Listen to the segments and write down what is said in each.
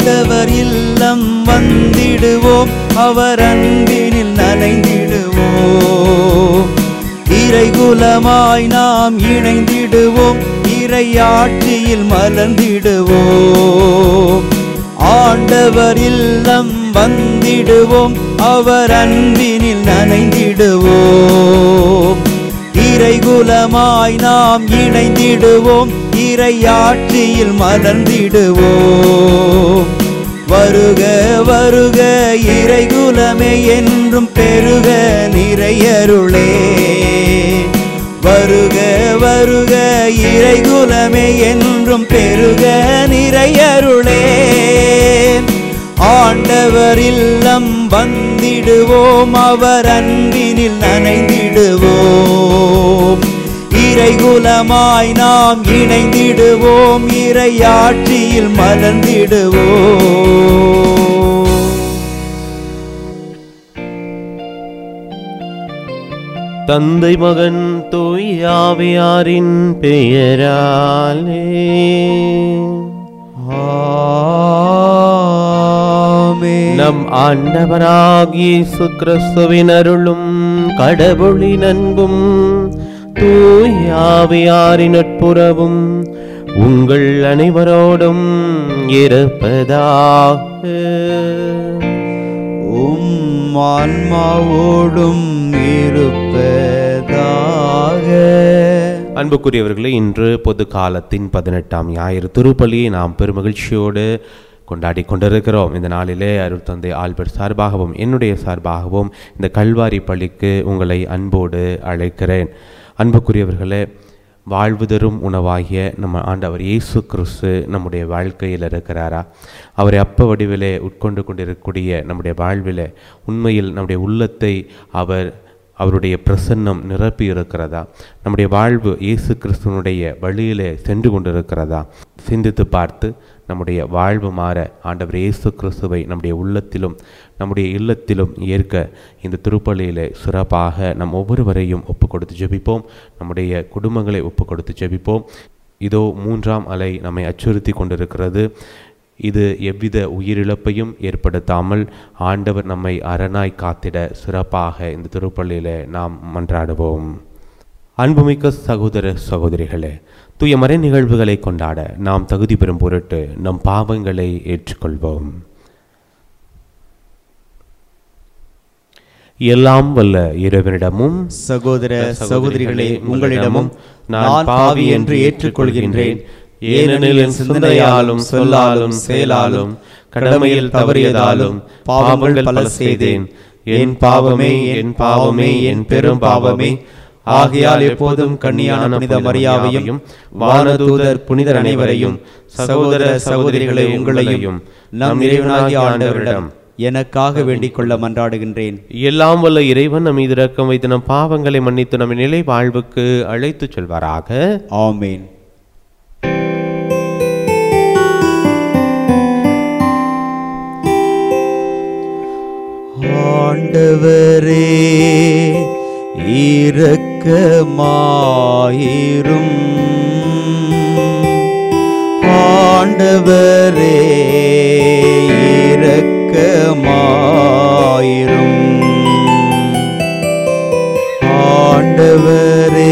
ஆண்டவர் இல்லம் வந்திடுவோம் அவர் அன்பினில் நனைந்திடுவோம் இறைகுலமாய் நாம் இணைந்திடுவோம் இறையாட்சியில் மலர்ந்திடுவோம் ஆண்டவர் இல்லம் வந்திடுவோம் அவர் அன்பினில் நனைந்திடுவோம் இறைகுலமாய் நாம் இணைந்திடுவோம் இறையாட்சியில் மலர்ந்திடுவோம் வருக வருக இறைகுலமே என்றும் பெருக நிறையருளே வருக வருக இறைகுலமே என்றும் பெருக நிறையருளே ஆண்டவர் இல்லம் வந்திடுவோம் அவர் அன்பினில் நனைந்திடுவோம் இறைகுலமாய் நாம் இணைந்திடுவோம் இறையாட்சியில் மலர்ந்திடுவோம் தந்தை மகன் தூயாவியாரின் பெயராலே ஆமென். நம் ஆண்டவராகிய இயேசு கிறிஸ்துவின் அருளும் கடவுளின் அன்பும் தூயாவியாரின் நட்புறவும் உங்கள் அனைவரோடும் இருப்பதாக உம் ஆன்மாவோடும் இருப்பதாக அன்புக்குரியவர்களே இன்று பொது காலத்தின் பதினெட்டாம் ஞாயிறு திருப்பலியை நாம் பெருமகிழ்ச்சியோடு கொண்டாடி கொண்டிருக்கிறோம் இந்த நாளிலே அருள் தந்தை ஆல்பர்ட் சார்பாகவும் என்னுடைய சார்பாகவும் இந்த கல்வாரி பள்ளிக்கு உங்களை அன்போடு அழைக்கிறேன் அன்புக்குரியவர்களே வாழ்வு தரும் உணவாகிய நம்ம ஆண்டவர் இயேசு கிறிஸ்து நம்முடைய வாழ்க்கையில் இருக்கிறாரா அவரை அப்ப வடிவிலே உட்கொண்டு கொண்டிருக்கக்கூடிய நம்முடைய வாழ்விலே உண்மையில் நம்முடைய உள்ளத்தை அவர் அவருடைய பிரசன்னம் நிரப்பி இருக்கிறதா நம்முடைய வாழ்வு இயேசு கிறிஸ்துவனுடைய வழியிலே சென்று கொண்டிருக்கிறதா சிந்தித்து பார்த்து நம்முடைய வாழ்வு மாற ஆண்டவர் இயேசு கிறிஸ்துவை நம்முடைய உள்ளத்திலும் நம்முடைய இல்லத்திலும் ஏற்க இந்த திருப்பலியிலே சிறப்பாக நம் ஒவ்வொருவரையும் ஒப்பு கொடுத்து ஜெபிப்போம் நம்முடைய குடும்பங்களை ஒப்பு கொடுத்து ஜெபிப்போம் இதோ மூன்றாம் அலை நம்மை அச்சுறுத்தி கொண்டிருக்கிறது இது எவ்வித உயிரிழப்பையும் ஏற்படுத்தாமல் ஆண்டவர் நம்மை அரணாய் காத்திட சிறப்பாக இந்த திருப்பள்ளியில நாம் மன்றாடுவோம் அன்புமிக்க சகோதர சகோதரிகளே தூய மறை நிகழ்வுகளை கொண்டாட நாம் தகுதி பெறும் பொருட்டு நம் பாவங்களை ஏற்றுக்கொள்வோம் எல்லாம் வல்ல இறைவனிடமும் சகோதர சகோதரிகளே உங்களிடமும் நான் பாவி என்று ஏற்றுக்கொள்கின்றேன் ஏனெனில் என் சிந்தனையாலும் சொல்லாலும் செயலாலும் கடமையில் தவறியதாலும் பாவங்கள் பல செய்தேன் என் பாவமே என் பாவமே என் பெரும் பாவமே ஆகையால் எப்போதும் கன்னியான புனித மரியாவையும் வானதூதர் புனிதர் அனைவரையும் சகோதர சகோதரிகளை உங்களையும் நம் இறைவனாகிய ஆண்டவரிடம் எனக்காக வேண்டிக் கொள்ள மன்றாடுகின்றேன் எல்லாம் வல்ல இறைவன் நம் மீது இரக்கம் வைத்து நம் பாவங்களை மன்னித்து நம் நிலை வாழ்வுக்கு அழைத்துச் செல்வாராக ஆமேன் ஆண்டவரே இரக்கமாயிரும் ஆண்டவரே இரக்கமாயிரும் ஆண்டவரே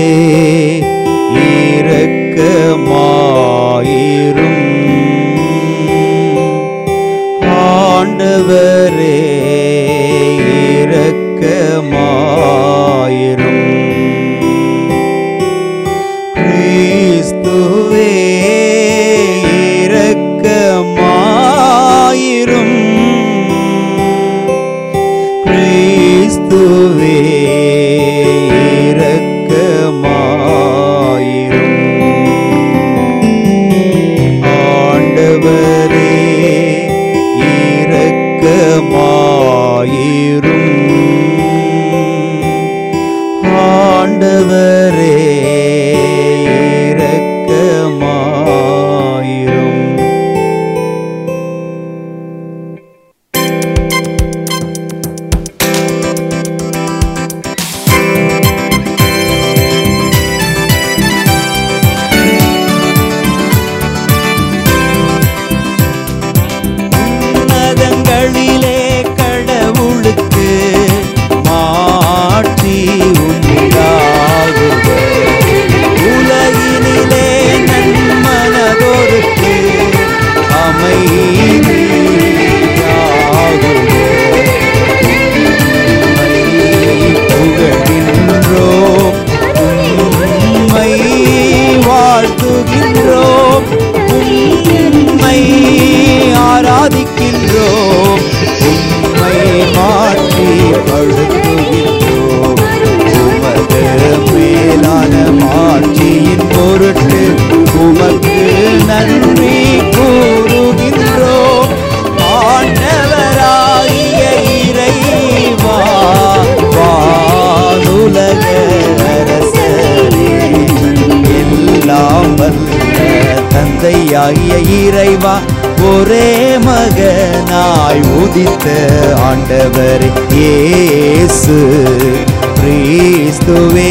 இரக்கமாயிரும் ஆண்டவரே இரக்கமாயிரும் கிறிஸ்துவே இரக்கமாயிரும் கிறிஸ்துவே இரக்கமாயிரும் தந்தையாகிய இறைவா ஒரே மகனாய் உதித்த ஆண்டவர் இயேசு கிறிஸ்துவே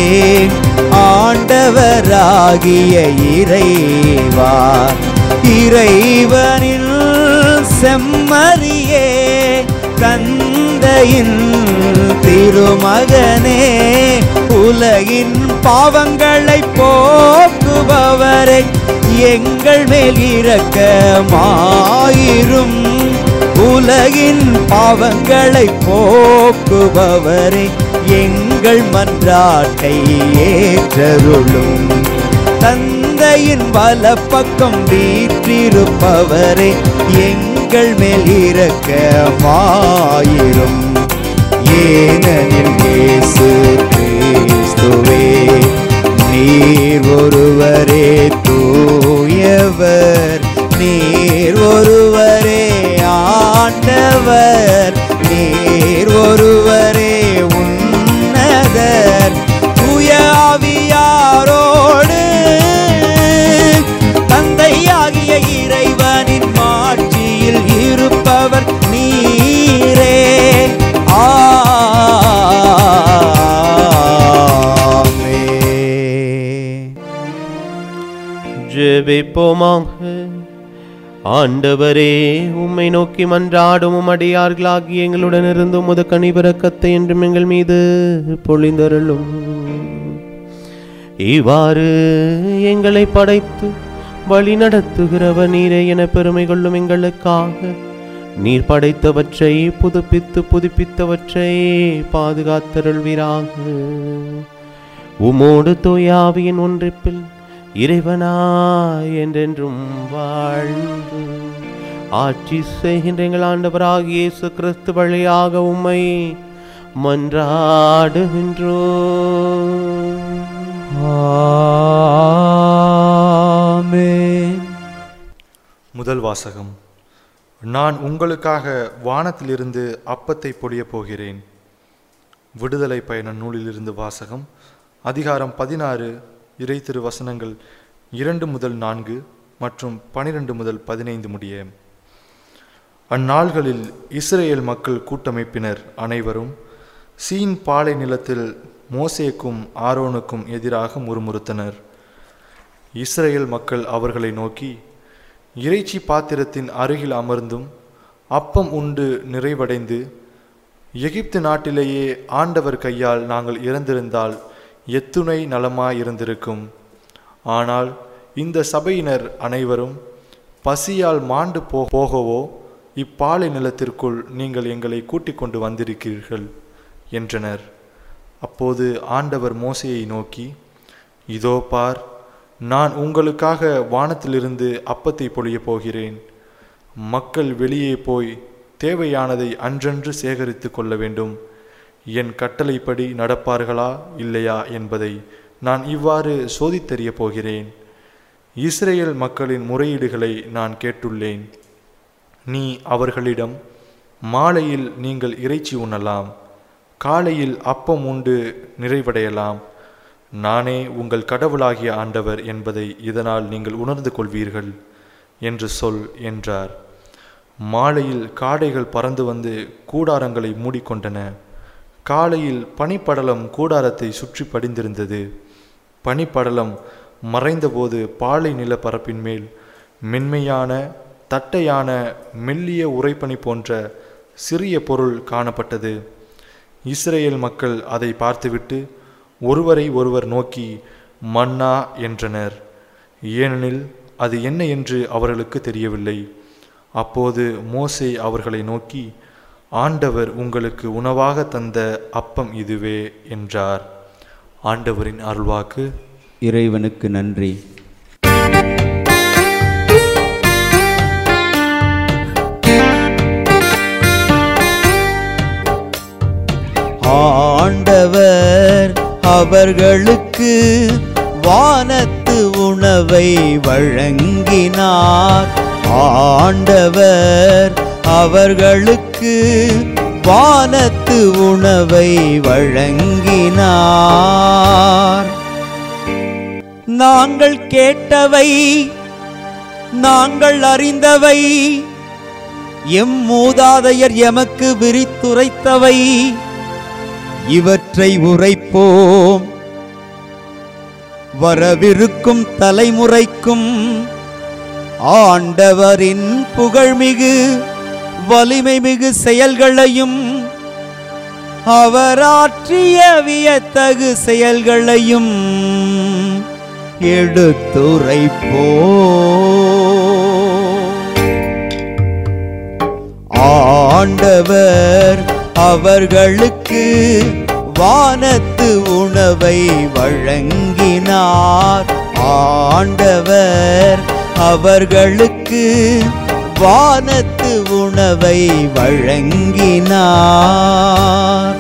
ஆண்டவராகிய இறைவா இறைவனில் செம்மறியே தந்தையின் திருமகனே உலகின் பாவங்களை போக்குபவரை எங்கள் மேல் இரக்கமாயிரும் உலகின் பாவங்களை போக்குபவரை எங்கள் மன்றாட்டை ஏற்றருளும் தந்தையின் வலப்பக்கம் வீற்றிருப்பவரே எங்கள் மேல் இரக்கமாயிரும் ஏனெனில் இயேசு கிறிஸ்துவே நீர் ஒருவரே தூயவர் நீர் ஒருவரே ஆண்டவர் நீர் ஒருவரே உன்னதர் தூய ஆவியாரோடு தந்தையாகிய இறைவனின் மாட்சியில் இருப்பவர் நீரே ஆமென். ஜெபிப்போமாக ஆண்டவரே உம்மை நோக்கி மன்றாடும் உம் அடியார்களாகி எங்களுடன் இருந்து உமது கனிபிறக்கத்தை என்றும் எங்கள் மீது பொழிந்தருளும் இவ்வாறு எங்களை படைத்து வழி நடத்துகிறவ நீரே என பெருமை கொள்ளும் எங்களுக்காக நீர் படைத்தவற்றை புதுப்பித்து புதுப்பித்தவற்றை பாதுகாத்தருள்வீராக உமோடு தூயாவியின் ஒன்றிப்பில் இறைவனாய் என்றென்றும் வாழ்ந்து ஆட்சி செய்கின்ற எங்கள் ஆண்டவராகிய இயேசு கிறிஸ்து வழியாக உம்மை மன்றாடுகின்றோம் ஆமென். முதல் வாசகம் நான் உங்களுக்காக வானத்திலிருந்து அப்பத்தை பொழியப் போகிறேன் விடுதலை பயண நூலிலிருந்து வாசகம் அதிகாரம் பதினாறு இறை திரு வசனங்கள் இரண்டு முதல் நான்கு மற்றும் பனிரெண்டு முதல் பதினைந்து முடிய அந்நாள்களில் இஸ்ரேல் மக்கள் கூட்டமைப்பினர் அனைவரும் சீன் பாலை நிலத்தில் மோசேக்கும் ஆரோனுக்கும் எதிராக முறுமுறுத்தனர் இஸ்ரேல் மக்கள் அவர்களை நோக்கி இறைச்சி பாத்திரத்தின் அருகில் அமர்ந்தும் அப்பம் உண்டு நிறைவடைந்து எகிப்து நாட்டிலேயே ஆண்டவர் கையால் நாங்கள் இறந்திருந்தால் எத்துணை நலமாயிருந்திருக்கும் ஆனால் இந்த சபையினர் அனைவரும் பசியால் மாண்டு போ போகவோ இப்பாலை நிலத்திற்குள் நீங்கள் எங்களை கூட்டிக் கொண்டு வந்திருக்கிறீர்கள் என்றனர் அப்போது ஆண்டவர் மோசேயை நோக்கி இதோ பார் நான் உங்களுக்காக வானத்திலிருந்து அப்பத்தை பொழியப் போகிறேன் மக்கள் வெளியே போய் தேவையானதை அன்றன்று சேகரித்து கொள்ள வேண்டும் என் கட்டளைப்படி நடப்பார்களா இல்லையா என்பதை நான் இவ்வாறு சோதித்தறியப் போகிறேன் இஸ்ரேல் மக்களின் முறையீடுகளை நான் கேட்டுள்ளேன் நீ அவர்களிடம் மாலையில் நீங்கள் இறைச்சி உண்ணலாம் காலையில் அப்பம் உண்டு நிறைவடையலாம் நானே உங்கள் கடவுளாகிய ஆண்டவர் என்பதை இதனால் நீங்கள் உணர்ந்து கொள்வீர்கள் என்று சொல் என்றார் மாலையில் காடைகள் பறந்து வந்து கூடாரங்களை மூடிக்கொண்டன காலையில் பனிப்படலம் கூடாரத்தை சுற்றி படிந்திருந்தது பனிப்படலம் மறைந்தபோது பாலை நிலப்பரப்பின் மேல் மென்மையான தட்டையான மெல்லிய உறைபனி போன்ற சிறிய பொருள் காணப்பட்டது இஸ்ரேல் மக்கள் அதை பார்த்துவிட்டு ஒருவரை ஒருவர் நோக்கி மன்னா என்றனர் ஏனெனில் அது என்ன என்று அவர்களுக்கு தெரியவில்லை அப்போது மோசே அவர்களை நோக்கி ஆண்டவர் உங்களுக்கு உணவாக தந்த அப்பம் இதுவே என்றார் ஆண்டவரின் அருள்வாக்கு இறைவனுக்கு நன்றி ஆண்டவர் அவர்களுக்கு வானத்து உணவை வழங்கினார் ஆண்டவர் அவர்களுக்கு வானத்து உணவை வழங்கினார் நாங்கள் கேட்டவை நாங்கள் அறிந்தவை எம் மூதாதையர் எமக்கு விரித்துரைத்தவை இவற்றை உரைப்போம் வரவிருக்கும் தலைமுறைக்கும் ஆண்டவரின் புகழ்மிகு வலிமை மிகு செயல்களையும் அவராற்றிய வியத்தகு செயல்களையும் எடுத்துரைப்போ ஆண்டவர் அவர்களுக்கு வானத்து உணவை வழங்கினார் ஆண்டவர் அவர்களுக்கு வானத்து உணவை வழங்கினார்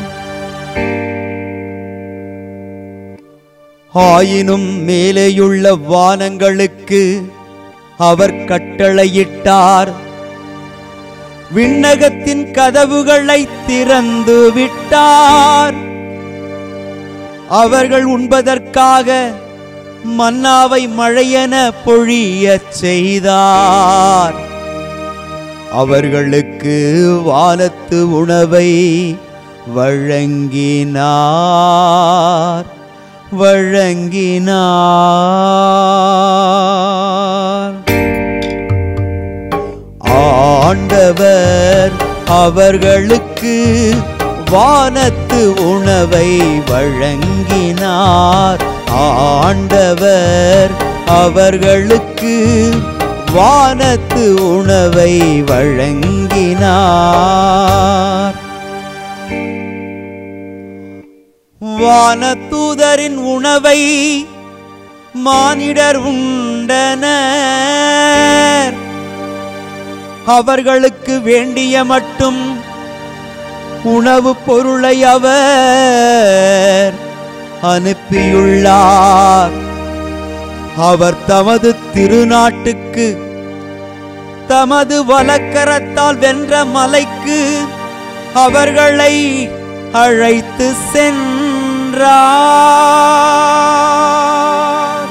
ஆயினும் மேலேயுள்ள வானங்களுக்கு அவர் கட்டளையிட்டார் விண்ணகத்தின் கதவுகளை திறந்து விட்டார் அவர்கள் உண்பதற்காக மன்னாவை மழையென பொழியச் செய்தார் அவர்களுக்கு வானத்து உணவை வழங்கினார் வழங்கினார் ஆண்டவர் அவர்களுக்கு வானத்து உணவை வழங்கினார் ஆண்டவர் அவர்களுக்கு வானத்து உணவை வழங்கினார் வானதூதரின் உணவை மானிடர் உண்டனர் அவர்களுக்கு வேண்டிய மட்டும் உணவுப் பொருளை அவர் அனுப்பியுள்ளார் அவர் தமது திருநாட்டுக்கு தமது வலக்கரத்தால் வென்ற மலைக்கு அவர்களை அழைத்து சென்றார்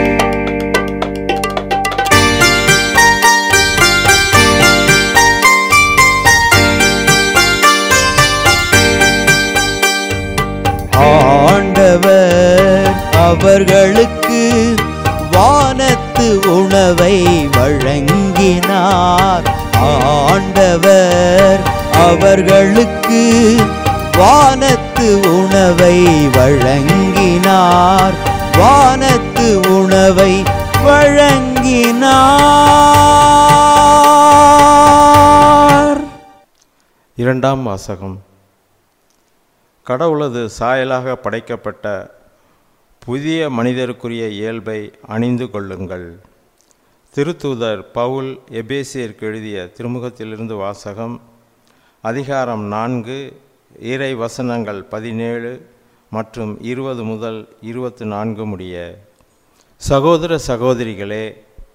ஆண்டவர் அவர்களுக்கு வானத்து உணவை வழங்கினார் ஆண்டவர் அவர்களுக்கு வானத்து உணவை வழங்கினார் வானத்து உணவை வழங்கினார் இரண்டாம் வாசகம் கடவுளது சாயலாக படைக்கப்பட்ட புதிய மனிதருக்குரிய இயல்பை அணிந்து கொள்ளுங்கள் திருத்தூதர் பவுல் எபேசியருக்கு எழுதிய திருமுகத்திலிருந்து வாசகம் அதிகாரம் நான்கு இறை வசனங்கள் பதினேழு மற்றும் இருபது முதல் இருபத்து நான்கு முடிய சகோதர சகோதரிகளே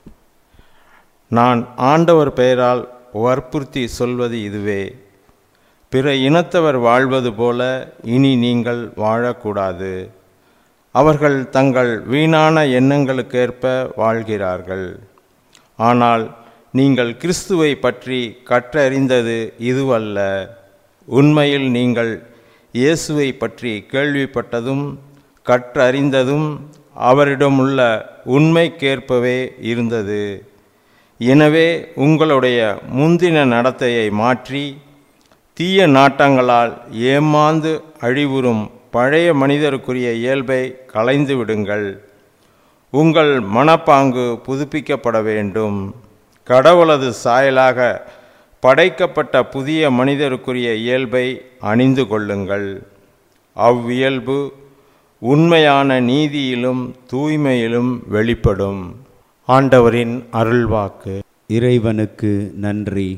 நான் ஆண்டவர் பெயரால் வற்புறுத்தி சொல்வது இதுவே பிற இனத்தவர் வாழ்வது போல இனி நீங்கள் வாழக்கூடாது அவர்கள் தங்கள் வீணான எண்ணங்களுக்கேற்ப வாழ்கிறார்கள் ஆனால் நீங்கள் கிறிஸ்துவை பற்றி கற்றறிந்தது இதுவல்ல உண்மையில் நீங்கள் இயேசுவை பற்றி கேள்விப்பட்டதும் கற்றறிந்ததும் அவரிடமுள்ள உண்மைக்கேற்பவே இருந்தது எனவே உங்களுடைய முந்தின நடத்தையை மாற்றி தீய நாட்டங்களால் ஏமாந்து அழிவுறும் பழைய மனிதருக்குரிய இயல்பை களைந்து விடுங்கள் உங்கள் மனப்பாங்கு புதுப்பிக்கப்பட வேண்டும் கடவுளது சாயலாக படைக்கப்பட்ட புதிய மனிதருக்குரிய இயல்பை அணிந்து கொள்ளுங்கள் அவ்வியல்பு உண்மையான நீதியிலும் தூய்மையிலும் வெளிப்படும் ஆண்டவரின் அருள்வாக்கு இறைவனுக்கு நன்றி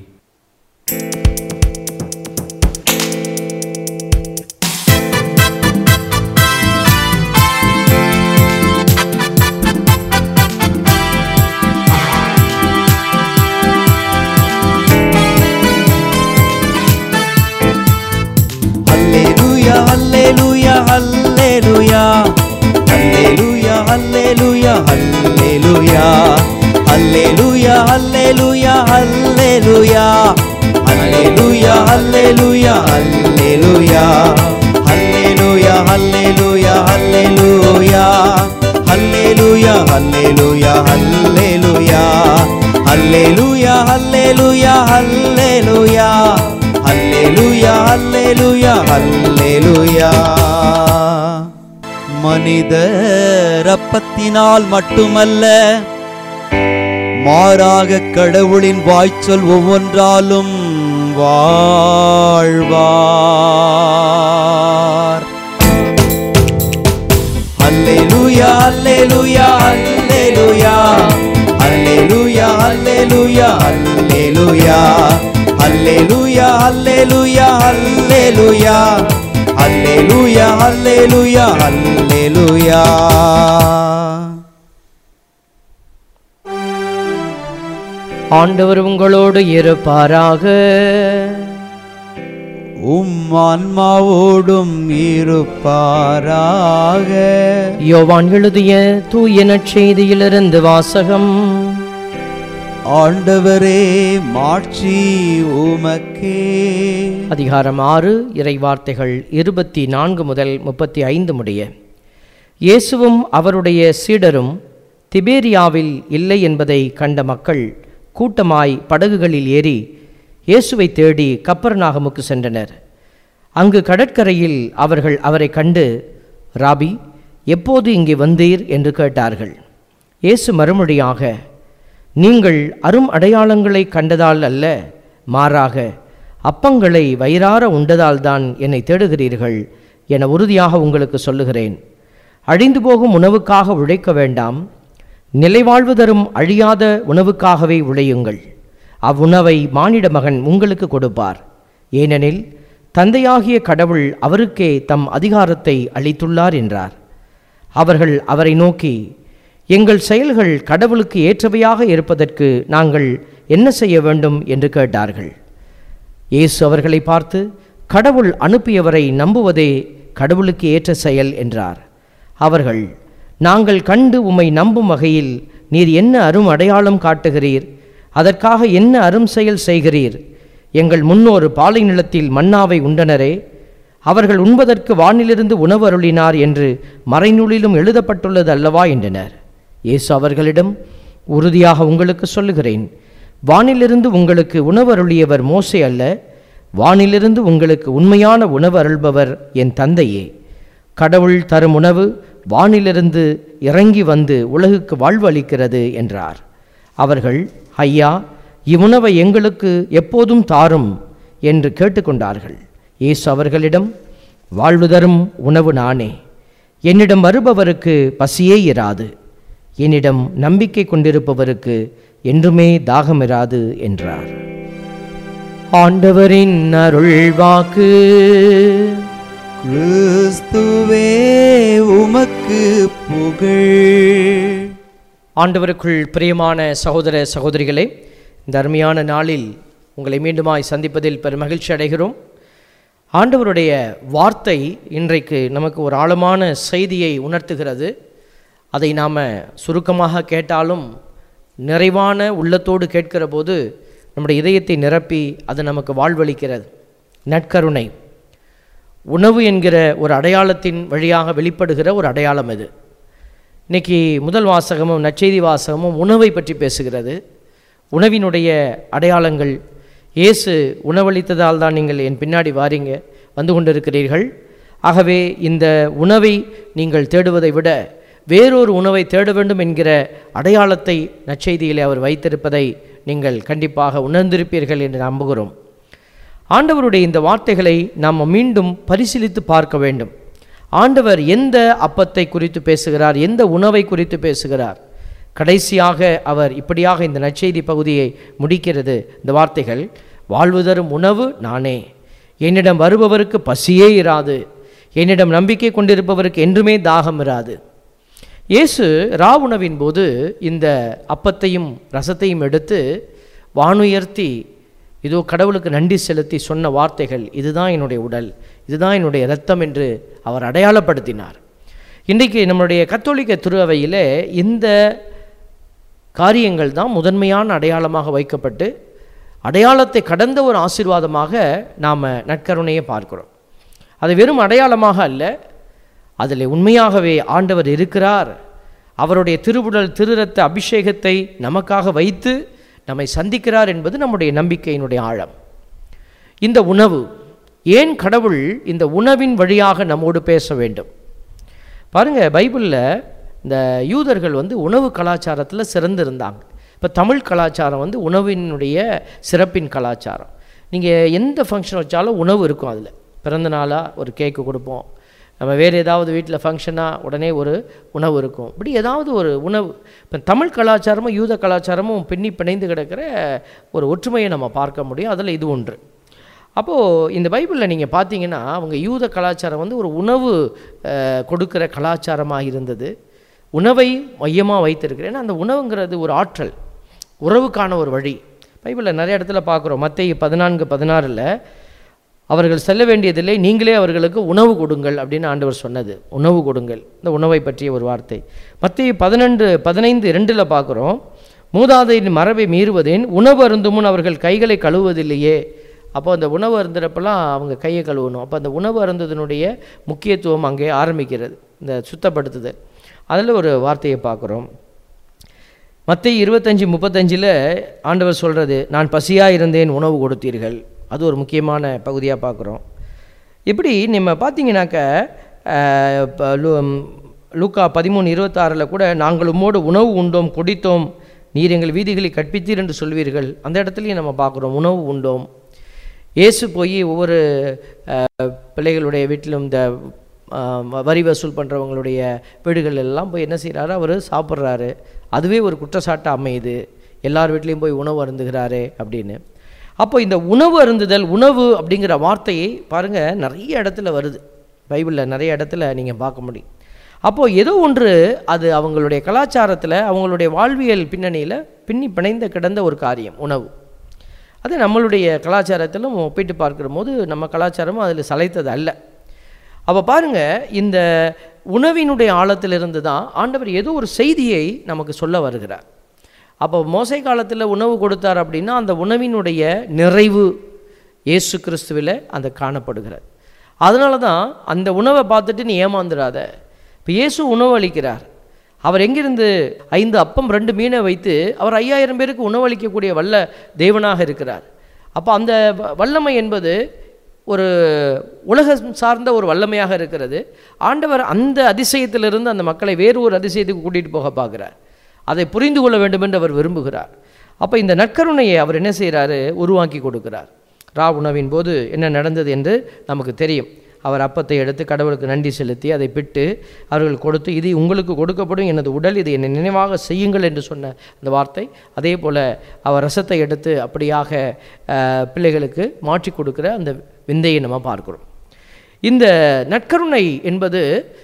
அல்லேலூயா அல்லேலூயா அல்லேலூயா அல்லேலூயா அல்லேலூயா அல்லேலூயா அல்லேலூயா அல்லேலூயா அல்லேலூயா அல்லேலூயா அல்லேலூயா அல்லேலூயா அல்லேலூயா அல்லேலூயா அல்லேலூயா அல்லேலூயா அல்லேலூயா அல்லேலூயா அல்லேலூயா அல்லேலூயா அல்லேலூயா அல்லேலூயா அல்லேலூயா அல்லேலூயா அல்லேலூயா மனிதர் அப்பத்தினால் மட்டுமல்ல மாறாக கடவுளின் வாய்ச்சொல் ஒவ்வொன்றாலும் வாழ்வார் அல்லேலூயா அல்லேலூயா அல்லேலூயா அல்லேலூயா அல்லேலூயா அல்லேலூயா அல்லேலூயா அல்லேலூயா அல்லேலூயா அல்லேலூயா அல்லேலூயா அல்லேலூயா ஆண்டவர் உங்களோடு இருப்பாராக உம் ஆன்மாவோடும் இருப்பாராக யோவான் எழுதிய தூய நற்செய்தியிலிருந்து வாசகம் ஆண்டவரே மாட்சி உமக்கே அதிகாரம் ஆறு இறை வார்த்தைகள் இருபத்தி நான்கு முதல் முப்பத்தி ஐந்து முடிய இயேசுவும் அவருடைய சீடரும் திபேரியாவில் இல்லை என்பதை கண்ட மக்கள் கூட்டமாய் படகுகளில் ஏறி இயேசுவை தேடி கப்பர்நாகமுக்கு சென்றனர் அங்கு கடற்கரையில் அவர்கள் அவரை கண்டு ராபி எப்போது இங்கே வந்தீர் என்று கேட்டார்கள் இயேசு மறுமொழியாக நீங்கள் அரும் அடையாளங்களை கண்டதால் அல்ல மாறாக அப்பங்களை வயிறார உண்டதால்தான் என்னை தேடுகிறீர்கள் என உறுதியாக உங்களுக்கு சொல்லுகிறேன் அழிந்து போகும் உணவுக்காக உழைக்க வேண்டாம் நிலைவாழ்வு தரும் அழியாத உணவுக்காகவே உழையுங்கள் அவ்வுணவை மானிட மகன் உங்களுக்கு கொடுப்பார் ஏனெனில் தந்தையாகிய கடவுள் அவருக்கே தம் அதிகாரத்தை அளித்துள்ளார் என்றார் அவர்கள் அவரை நோக்கி எங்கள் செயல்கள் கடவுளுக்கு ஏற்றவையாக இருப்பதற்கு நாங்கள் என்ன செய்ய வேண்டும் என்று கேட்டார்கள் இயேசு அவர்களை பார்த்து கடவுள் அனுப்பியவரை நம்புவதே கடவுளுக்கு ஏற்ற செயல் என்றார் அவர்கள் நாங்கள் கண்டு உம்மை நம்பும் வகையில் நீர் என்ன அரும் அடையாளம் காட்டுகிறீர் அதற்காக என்ன அரும் செயல் செய்கிறீர் எங்கள் முன்னோர் பாலை நிலத்தில் மன்னாவை உண்டனரே அவர்கள் உண்பதற்கு வானிலிருந்து உணவு அருளினார் என்று மறைநூலிலும் எழுதப்பட்டுள்ளது அல்லவா என்றனர் இயேசு அவர்களிடம் உறுதியாக உங்களுக்கு சொல்லுகிறேன் வானிலிருந்து உங்களுக்கு உணவு அருளியவர் மோசே அல்ல வானிலிருந்து உங்களுக்கு உண்மையான உணவு அருள்பவர் என் தந்தையே கடவுள் தரும் உணவு வானிலிருந்து இறங்கி வந்து உலகுக்கு வாழ்வு அளிக்கிறது என்றார் அவர்கள் ஐயா இவ்வுணவை எங்களுக்கு எப்போதும் தாரும் என்று கேட்டுக்கொண்டார்கள் இயேசு அவர்களிடம் வாழ்வு தரும் உணவு நானே என்னிடம் வருபவருக்கு பசியே இராது என்னிடம் நம்பிக்கை கொண்டிருப்பவருக்கு என்றுமே தாகமிராது என்றார் ஆண்டவரின் அருள் வாக்கு கிறிஸ்துவே உமக்கு புகழ் ஆண்டவருக்குள் பிரியமான சகோதர சகோதரிகளே இந்த அருமையான நாளில் உங்களை மீண்டுமாய் சந்திப்பதில் பெரும் மகிழ்ச்சி அடைகிறோம் ஆண்டவருடைய வார்த்தை இன்றைக்கு நமக்கு ஒரு ஆழமான செய்தியை உணர்த்துகிறது அதை நாம் சுருக்கமாக கேட்டாலும் நிறைவான உள்ளத்தோடு கேட்கிற போது நம்முடைய இதயத்தை நிரப்பி அது நமக்கு வாழ்வளிக்கிறது நற்கருணை உணவு என்கிற ஒரு அடையாளத்தின் வழியாக வெளிப்படுகிற ஒரு அடையாளம் இது இன்னைக்கு முதல் வாசகமும் நற்செய்தி வாசகமும் உணவை பற்றி பேசுகிறது உணவினுடைய அடையாளங்கள் இயேசு உணவளித்ததால் தான் நீங்கள் என் பின்னாடி வாரீங்க வந்து கொண்டிருக்கிறீர்கள் ஆகவே இந்த உணவை நீங்கள் தேடுவதை விட வேறொரு உணவை தேட வேண்டும் என்கிற அடையாளத்தை நற்செய்தியிலே அவர் வைத்திருப்பதை நீங்கள் கண்டிப்பாக உணர்ந்திருப்பீர்கள் என்று நம்புகிறோம் ஆண்டவருடைய இந்த வார்த்தைகளை நாம் மீண்டும் பரிசீலித்து பார்க்க வேண்டும் ஆண்டவர் எந்த அப்பத்தை குறித்து பேசுகிறார் எந்த உணவை குறித்து பேசுகிறார் கடைசியாக அவர் இப்படியாக இந்த நற்செய்தி பகுதியை முடிக்கிறது இந்த வார்த்தைகள் வாழ்வு தரும் உணவு நானே என்னிடம் வருபவருக்கு பசியே இராது என்னிடம் நம்பிக்கை கொண்டிருப்பவருக்கு என்றுமே தாகம் இராது இயேசு ரா உணவின் போது இந்த அப்பத்தையும் ரசத்தையும் எடுத்து வானுயர்த்தி இதோ கடவுளுக்கு நன்றி செலுத்தி சொன்ன வார்த்தைகள் இதுதான் என்னுடைய உடல் இதுதான் என்னுடைய இரத்தம் என்று அவர் அடையாளப்படுத்தினார் இன்றைக்கு நம்முடைய கத்தோலிக்க திருவையில் இந்த காரியங்கள் தான் முதன்மையான அடையாளமாக வைக்கப்பட்டு அடையாளத்தை கடந்த ஒரு ஆசீர்வாதமாக நாம் நற்கருணையை பார்க்கிறோம் அது வெறும் அடையாளமாக அல்ல அதில் உண்மையாகவே ஆண்டவர் இருக்கிறார் அவருடைய திருவுடல் திருரத்த அபிஷேகத்தை நமக்காக வைத்து நம்மை சந்திக்கிறார் என்பது நம்முடைய நம்பிக்கையினுடைய ஆழம் இந்த உணவு ஏன் கடவுள் இந்த உணவின் வழியாக நம்மோடு பேச வேண்டும் பாருங்க பைபிளில் இந்த யூதர்கள் வந்து உணவு கலாச்சாரத்தில் சிறந்திருந்தாங்க இப்போ தமிழ் கலாச்சாரம் வந்து உணவினுடைய சிறப்பின் கலாச்சாரம் நீங்கள் எந்த ஃபங்க்ஷன் வச்சாலும் உணவு இருக்கும் அதில் பிறந்த நாளாக ஒரு கேக்கு கொடுப்போம் நம்ம வேறு ஏதாவது வீட்டில் ஃபங்க்ஷனாக உடனே ஒரு உணவு இருக்கும் இப்படி ஏதாவது ஒரு உணவு இப்போ தமிழ் கலாச்சாரமும் யூத கலாச்சாரமும் பின்னி பிணைந்து கிடக்கிற ஒரு ஒற்றுமையை நம்ம பார்க்க முடியும் அதில் இது ஒன்று அப்போது இந்த பைபிளில் நீங்கள் பார்த்தீங்கன்னா அவங்க யூத கலாச்சாரம் வந்து ஒரு உணவு அஹ், கொடுக்கிற கலாச்சாரமாக இருந்தது உணவை மையமாக வைத்திருக்கிறேன் ஏன்னா அந்த உணவுங்கிறது ஒரு ஆற்றல் உறவுக்கான ஒரு வழி பைபிளில் நிறைய இடத்துல பார்க்குறோம் மத்திய பதினான்கு பதினாறில் அவர்கள் செல்ல வேண்டியதில்லை நீங்களே அவர்களுக்கு உணவு கொடுங்கள் அப்படின்னு ஆண்டவர் சொன்னது உணவு கொடுங்கள் இந்த உணவை பற்றிய ஒரு வார்த்தை மத்திய பதினெண்டு பதினைந்து ரெண்டில் பார்க்குறோம் மூதாதையின் மரபை மீறுவதேன் உணவு அருந்தும் முன் அவர்கள் கைகளை கழுவுவதில்லையே அப்போ அந்த உணவு அருந்துறப்பெல்லாம் அவங்க கையை கழுவணும் அப்போ அந்த உணவு அருந்ததனுடைய முக்கியத்துவம் அங்கே ஆரம்பிக்கிறது இந்த சுத்தப்படுத்துதல் அதில் ஒரு வார்த்தையை பார்க்குறோம் மத்திய இருபத்தஞ்சி முப்பத்தஞ்சில் ஆண்டவர் சொல்கிறது நான் பசியாக இருந்தேன் உணவு கொடுத்தீர்கள் அது ஒரு முக்கியமான பகுதியாக பார்க்குறோம் இப்படி நம்ம பார்த்தீங்கன்னாக்க அஹ், இப்ப லூ- லூக்கா பதிமூணு இருபத்தாறில் கூட நாங்கள் உம்மோடு உணவு உண்டோம் குடித்தோம் நீர் எங்கள் வீதிகளை கற்பித்தீர் என்று சொல்வீர்கள் அந்த இடத்துலையும் நம்ம பார்க்குறோம் உணவு உண்டோம் இயேசு போய் ஒவ்வொரு அஹ், பிள்ளைகளுடைய வீட்டிலும் இந்த அஹ், வ- வரி வசூல் பண்ணுறவங்களுடைய வீடுகள் எல்லாம் போய் என்ன செய்கிறாரு அவர் சாப்பிட்றாரு அதுவே ஒரு குற்றச்சாட்டு அமையுது எல்லார் வீட்லேயும் போய் உணவு அருந்துகிறாரே அப்படின்னு அப்போ இந்த உணவு அருந்துதல் உணவு அப்படிங்கிற வார்த்தையை பாருங்கள் நிறைய இடத்துல வருது பைபிளில் நிறைய இடத்துல நீங்கள் பார்க்க முடியும் அப்போது ஏதோ ஒன்று அது அவங்களுடைய கலாச்சாரத்தில் அவங்களுடைய வாழ்வியல் பின்னணியில் பின்னி பிணைந்த கிடந்த ஒரு காரியம் உணவு அது நம்மளுடைய கலாச்சாரத்திலும் ஒப்பிட்டு பார்க்கிற போது நம்ம கலாச்சாரமும் அதில் சளைத்தது அல்ல அப்போ பாருங்க இந்த உணவினுடைய ஆழத்திலிருந்து தான் ஆண்டவர் ஏதோ ஒரு செய்தியை நமக்கு சொல்ல வருகிறார் அப்போ மோசை காலத்தில் உணவு கொடுத்தார் அப்படின்னா அந்த உணவினுடைய நிறைவு இயேசு கிறிஸ்துவில் அந்த காணப்படுகிறது அதனால தான் அந்த உணவை பார்த்துட்டு நீ ஏமாந்துடாத இப்போ இயேசு உணவு அளிக்கிறார் அவர் எங்கிருந்து ஐந்து அப்பம் ரெண்டு மீனை வைத்து அவர் ஐயாயிரம் பேருக்கு உணவளிக்கக்கூடிய வல்ல தேவனாக இருக்கிறார் அப்போ அந்த வ- வல்லமை என்பது ஒரு உலகம் சார்ந்த ஒரு வல்லமையாக இருக்கிறது ஆண்டவர் அந்த அதிசயத்திலிருந்து அந்த மக்களை வேறு ஒரு அதிசயத்துக்கு கூட்டிகிட்டு போக பார்க்குறார் அதை புரிந்து கொள்ள வேண்டும் என்று அவர் விரும்புகிறார் அப்போ இந்த நற்கருணையை அவர் என்ன செய்கிறாரு உருவாக்கி கொடுக்கிறார் ரா உணவின் போது என்ன நடந்தது என்று நமக்கு தெரியும் அவர் அப்பத்தை எடுத்து கடவுளுக்கு நன்றி செலுத்தி அதை பிட்டு அவர்கள் கொடுத்து இது உங்களுக்கு கொடுக்கப்படும் எனது உடல் இது என்னை நினைவாக செய்யுங்கள் என்று சொன்ன அந்த வார்த்தை அதே போல் அவர் ரசத்தை எடுத்து அப்படியாக அஹ், பிள்ளைகளுக்கு மாற்றி கொடுக்கிற அந்த விந்தையை நம்ம பார்க்கிறோம் இந்த நற்கருணை என்பது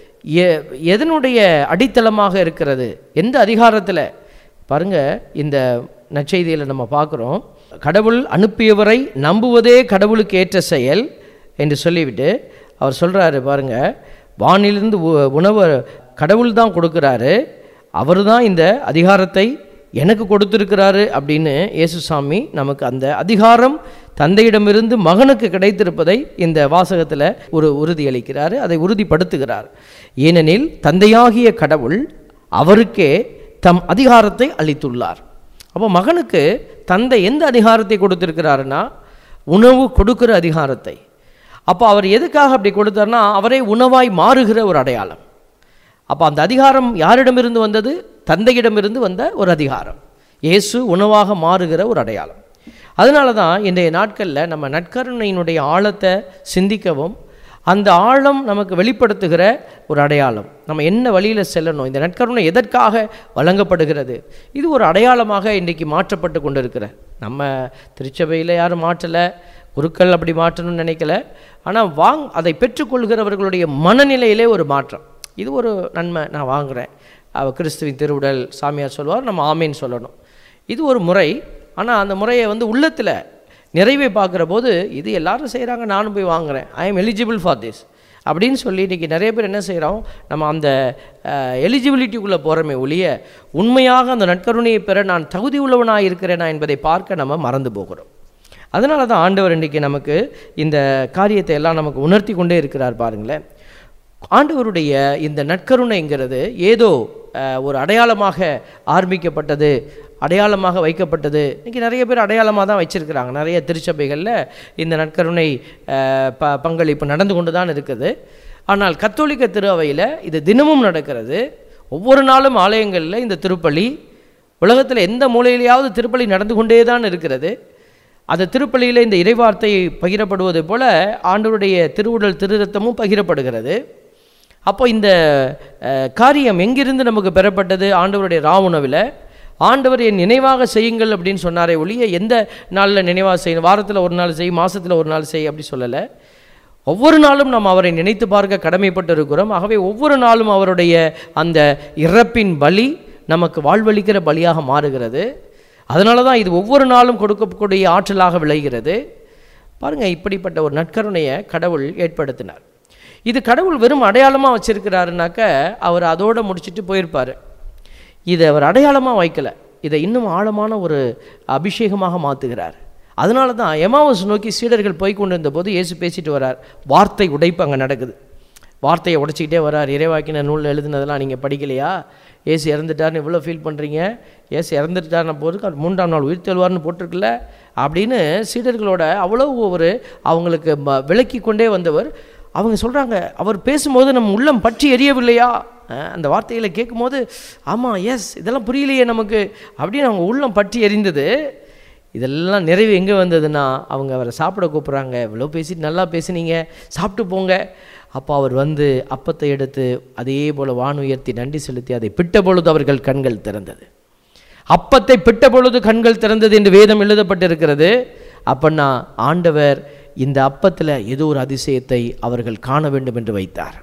எ- எதனுடைய அடித்தளமாக இருக்கிறது எந்த அதிகாரத்தில் பாருங்க இந்த நற்செய்தியில் நம்ம பார்க்குறோம் கடவுள் அனுப்பியவரை நம்புவதே கடவுளுக்கு ஏற்ற செயல் என்று சொல்லிவிட்டு அவர் சொல்கிறாரு பாருங்க வானிலிருந்து உ- உணவு கடவுள் தான் கொடுக்குறாரு அவர் தான் இந்த அதிகாரத்தை எனக்கு கொடுத்திருக்கிறாரு அப்படின்னு இயேசுசாமி நமக்கு அந்த அதிகாரம் தந்தையிடமிருந்து மகனுக்கு கிடைத்திருப்பதை இந்த வாசகத்தில் ஒரு உறுதியளிக்கிறார் அதை உறுதிப்படுத்துகிறார் ஏனெனில் தந்தையாகிய கடவுள் அவருக்கே தம் அதிகாரத்தை அளித்துள்ளார் அப்போ மகனுக்கு தந்தை எந்த அதிகாரத்தை கொடுத்திருக்கிறாருன்னா உணவு கொடுக்கிற அதிகாரத்தை அப்போ அவர் எதுக்காக அப்படி கொடுத்தாருன்னா அவரே உணவாய் மாறுகிற ஒரு அடையாளம் அப்போ அந்த அதிகாரம் யாரிடமிருந்து வந்தது தந்தையிடமிருந்து வந்த ஒரு அதிகாரம் இயேசு உணவாக மாறுகிற ஒரு அடையாளம் அதனால தான் இன்றைய நாட்களில் நம்ம நற்கருணையினுடைய ஆழத்தை சிந்திக்கவும் அந்த ஆழம் நமக்கு வெளிப்படுத்துகிற ஒரு அடையாளம் நம்ம என்ன வழியில் செல்லணும் இந்த நற்கருணை எதற்காக வழங்கப்படுகிறது இது ஒரு அடையாளமாக இன்றைக்கு மாற்றப்பட்டு கொண்டிருக்கிற நம்ம திருச்சபையில் யாரும் மாற்றலை குருக்கள் அப்படி மாற்றணும்னு நினைக்கல ஆனால் வாங் அதை பெற்றுக்கொள்கிறவர்களுடைய மனநிலையிலே ஒரு மாற்றம் இது ஒரு நன்மை நான் வாங்குகிறேன் அவ கிறிஸ்துவின் திருவுடல் சாமியார் சொல்வார் நம்ம ஆமேன்னு சொல்லணும் இது ஒரு முறை ஆனால் அந்த முறையை வந்து உள்ளத்தில் நிறைவை பார்க்குற போது இது எல்லாரும் செய்கிறாங்க நானும் போய் வாங்குறேன் I am eligible for this அப்படின்னு சொல்லி இன்றைக்கி நிறைய பேர் என்ன செய்கிறோம் நம்ம அந்த எலிஜிபிலிட்டிக்குள்ளே போகிறோமே ஒழிய உண்மையாக அந்த நற்கருணையை பெற நான் தகுதி உள்ளவனாக இருக்கிறேனா என்பதை பார்க்க நம்ம மறந்து போகிறோம் அதனால தான் ஆண்டவர் இன்றைக்கி நமக்கு இந்த காரியத்தை எல்லாம் நமக்கு உணர்த்தி கொண்டே இருக்கிறார் பாருங்களேன் ஆண்டவருடைய இந்த நற்கருணைங்கிறது ஏதோ அஹ், ஒரு அடையாளமாக ஆரம்பிக்கப்பட்டது அடையாளமாக வைக்கப்பட்டது இன்றைக்கி நிறைய பேர் அடையாளமாக தான் வச்சுருக்கிறாங்க நிறைய திருச்சபைகளில் இந்த நற்கருணை அஹ், ப பங்களிப்பு நடந்து கொண்டு தான் இருக்குது ஆனால் கத்தோலிக்க திரு அவையில் இது தினமும் நடக்கிறது ஒவ்வொரு நாளும் ஆலயங்களில் இந்த திருப்பலி உலகத்தில் எந்த மூலையிலேயாவது திருப்பலி நடந்து கொண்டே தான் இருக்கிறது அந்த திருப்பலியில் இந்த இறைவார்த்தை பகிரப்படுவது போல ஆண்டவருடைய திருவுடல் திருரத்தமும் பகிரப்படுகிறது அப்போ இந்த அஹ், காரியம் எங்கிருந்து நமக்கு பெறப்பட்டது ஆண்டவருடைய ராவுணவில் ஆண்டவர் என் நினைவாக செய்யுங்கள் அப்படின்னு சொன்னாரே ஒழிய எந்த நாளில் நினைவாக செய்யணும் வாரத்தில் ஒரு நாள் செய் மாதத்தில் ஒரு நாள் செய் அப்படி சொல்லலை ஒவ்வொரு நாளும் நாம் அவரை நினைத்து பார்க்க கடமைப்பட்டு இருக்கிறோம் ஆகவே ஒவ்வொரு நாளும் அவருடைய அந்த இறப்பின் பலி நமக்கு வாழ்வளிக்கிற பலியாக மாறுகிறது அதனால தான் இது ஒவ்வொரு நாளும் கொடுக்கக்கூடிய ஆற்றலாக விளைகிறது பாருங்கள் இப்படிப்பட்ட ஒரு நற்கருணையை கடவுள் ஏற்படுத்தினார் இது கடவுள் வெறும் அடையாளமாக வச்சிருக்கிறாருனாக்க அவர் அதோடு முடிச்சுட்டு போயிருப்பார் இதை அவர் அடையாளமாக வைக்கல இதை இன்னும் ஆழமான ஒரு அபிஷேகமாக மாற்றுகிறார் அதனால தான் எமாவஸ் நோக்கி சீடர்கள் போய் கொண்டு இருந்தபோது இயேசு பேசிட்டு வரார் வார்த்தை உடைப்பு அங்கே நடக்குது வார்த்தையை உடைச்சிக்கிட்டே வரார் இறைவாக்கின நூலில் எழுதுனதெல்லாம் நீங்கள் படிக்கலையா ஏசு இறந்துட்டார்னு இவ்வளோ ஃபீல் பண்ணுறீங்க ஏசு இறந்துட்டார்னு போதுக்கு அவர் மூன்றாம் நாள் உயிர் தெழுவார்னு போட்டிருக்குல்ல அப்படின்னு சீடர்களோட அவ்வளோ ஒரு அவங்களுக்கு ம- விளக்கி கொண்டே வந்தவர் அவங்க சொல்கிறாங்க அவர் பேசும்போது நம்ம உள்ளம் பற்றி எரியவில்லையா அஹ், அந்த வார்த்தைகளை கேட்கும்போது ஆமாம் எஸ் இதெல்லாம் புரியலையே நமக்கு அப்படின்னு அவங்க உள்ளம் பற்றி எரிந்தது இதெல்லாம் நிறைவு எங்கே வந்ததுன்னா அவங்க அவரை சாப்பிட கூப்பிட்றாங்க இவ்வளோ பேசிட்டு நல்லா பேசுனீங்க சாப்பிட்டு போங்க அப்போ அவர் வந்து அப்பத்தை எடுத்து அதே போல் வான் உயர்த்தி நன்றி செலுத்தி அதை பிட்ட பொழுது அவர்கள் கண்கள் திறந்தது அப்பத்தை பிட்ட பொழுது கண்கள் திறந்தது என்று வேதம் எழுதப்பட்டிருக்கிறது அப்பன்னா ஆண்டவர் இந்த அப்பத்தில் ஏதோ ஒரு அதிசயத்தை அவர்கள் காண வேண்டும் என்று வைத்தார்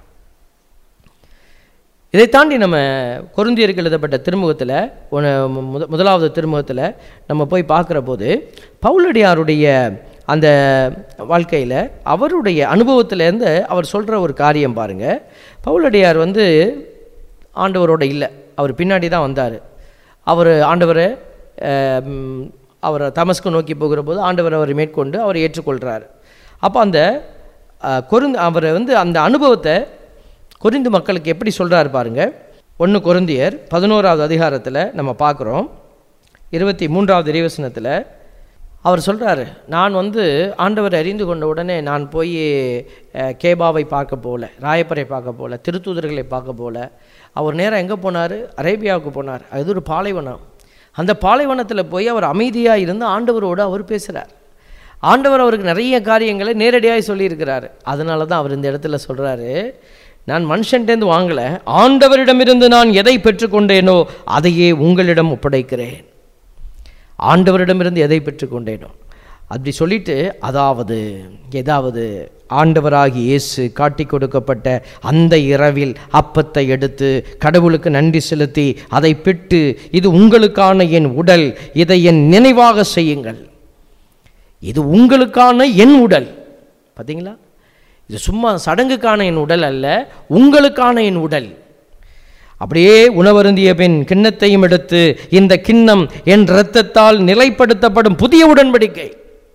இதை தாண்டி நம்ம கொருந்தியருக்கு எழுதப்பட்ட திருமுகத்தில் ஒன்று முத முதலாவது திருமுகத்தில் நம்ம போய் பார்க்குற போது பவுலடியாருடைய அந்த வாழ்க்கையில் அவருடைய அனுபவத்திலேருந்து அவர் சொல்கிற ஒரு காரியம் பாருங்கள் பவுலடியார் வந்து ஆண்டவரோட இல்லை அவர் பின்னாடி தான் வந்தார் அவர் ஆண்டவரை அஹ், ம், அவரை தமஸ்கு நோக்கி போகிற போது ஆண்டவர் அவரை மேற்கொண்டு அவரை ஏற்றுக்கொள்கிறார் அப்போ அந்த அஹ், கொருந்து அவரை வந்து அந்த அனுபவத்தை கொரிந்து மக்களுக்கு எப்படி சொல்கிறாரு பாருங்க ஒன்று கொருந்தியர் பதினோராவது அதிகாரத்தில் நம்ம பார்க்குறோம் இருபத்தி மூன்றாவது இறைவசனத்தில் அவர் சொல்கிறாரு நான் வந்து ஆண்டவரை அறிந்து கொண்ட உடனே நான் போய் அஹ், கேபாவை பார்க்க போகல ராயப்பரை பார்க்க போகல திருத்தூதர்களை பார்க்க போகல அவர் நேரா எங்கே போனார் அரேபியாவுக்கு போனார் அது ஒரு பாலைவனம் அந்த பாலைவனத்தில் போய் அவர் அமைதியாக இருந்து ஆண்டவரோடு அவர் பேசுகிறார் ஆண்டவர் அவருக்கு நிறைய காரியங்களை நேரடியாக சொல்லியிருக்கிறாரு அதனால தான் அவர் இந்த இடத்துல சொல்கிறாரு நான் மனுஷன்டேந்து வாங்கலை ஆண்டவரிடமிருந்து நான் எதை பெற்றுக்கொண்டேனோ அதையே உங்களிடம் ஒப்படைக்கிறேன் ஆண்டவரிடமிருந்து எதை பெற்றுக்கொண்டேனோ அப்படி சொல்லிட்டு அதாவது ஏதாவது ஆண்டவராகி இயேசு காட்டி கொடுக்கப்பட்ட அந்த இரவில் அப்பத்தை எடுத்து கடவுளுக்கு நன்றி செலுத்தி அதை பிட்டு இது உங்களுக்கான என் உடல் இதை என் நினைவாக செய்யுங்கள் இது உங்களுக்கான என் உடல் பார்த்தீங்களா இது சும்மா சடங்குக்கான என் உடல் அல்ல உங்களுக்கான என் உடல் அப்படியே உணவருந்திய பின் கிண்ணத்தையும் எடுத்து இந்த கிண்ணம் என் இரத்தத்தால் நிலைப்படுத்தப்படும் புதிய உடன்படிக்கை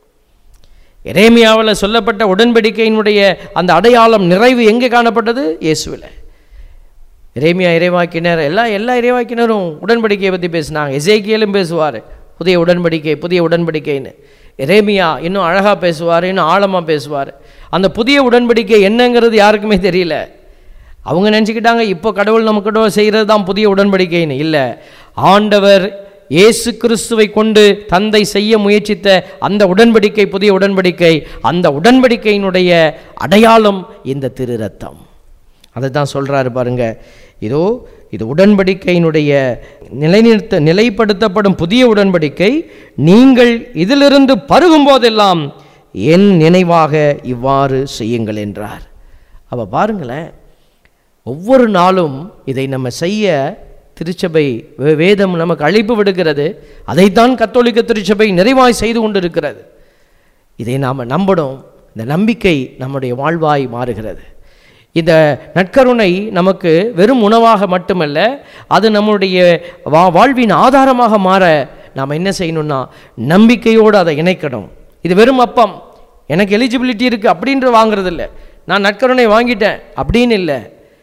எரேமியாவில் சொல்லப்பட்ட உடன்படிக்கையினுடைய அந்த அடையாளம் நிறைவு எங்கே காணப்பட்டது இயேசுவில் எரேமியா இறைவாக்கினர் எல்லா எல்லா இறைவாக்கினரும் உடன்படிக்கையை பற்றி பேசினாங்க எசேக்கியலும் பேசுவார் புதிய உடன்படிக்கை புதிய உடன்படிக்கைன்னு எரேமியா இன்னும் அழகாக பேசுவார் இன்னும் ஆழமாக பேசுவார் அந்த புதிய உடன்படிக்கை என்னங்கிறது யாருக்குமே தெரியல அவங்க நினச்சிக்கிட்டாங்க இப்போ கடவுள் நமக்கிட்ட செய்கிறது தான் புதிய உடன்படிக்கைன்னு இல்லை ஆண்டவர் இயேசு கிறிஸ்துவை கொண்டு தந்தை செய்ய முயற்சித்த அந்த உடன்படிக்கை புதிய உடன்படிக்கை அந்த உடன்படிக்கையினுடைய அடையாளம் இந்த திரு ரத்தம் அதை தான் சொல்கிறாரு பாருங்க இதோ இது உடன்படிக்கையினுடைய நிலைநிறுத்த நிலைப்படுத்தப்படும் புதிய உடன்படிக்கை நீங்கள் இதிலிருந்து பருகும் போதெல்லாம் என் நினைவாக இவ்வாறு செய்யுங்கள் என்றார் அப்போ பாருங்களேன் ஒவ்வொரு நாளும் இதை நம்ம செய்ய திருச்சபை வே- வேதம் நமக்கு அழைப்பு விடுகிறது அதைத்தான் கத்தோலிக்க திருச்சபை நிறைவாய் செய்து கொண்டிருக்கிறது இதை நாம் நம்பணும் இந்த நம்பிக்கை நம்முடைய வாழ்வாய் மாறுகிறது இந்த நற்கருணை நமக்கு வெறும் உணவாக மட்டுமல்ல அது நம்முடைய வா வாழ்வின் ஆதாரமாக மாற நாம் என்ன செய்யணும்னா நம்பிக்கையோடு அதை இணைக்கணும் இது வெறும் அப்பம் எனக்கு எலிஜிபிலிட்டி இருக்குது அப்படின்ற வாங்குறது இல்லை நான் நற்கருணை வாங்கிட்டேன் அப்படின்னு இல்லை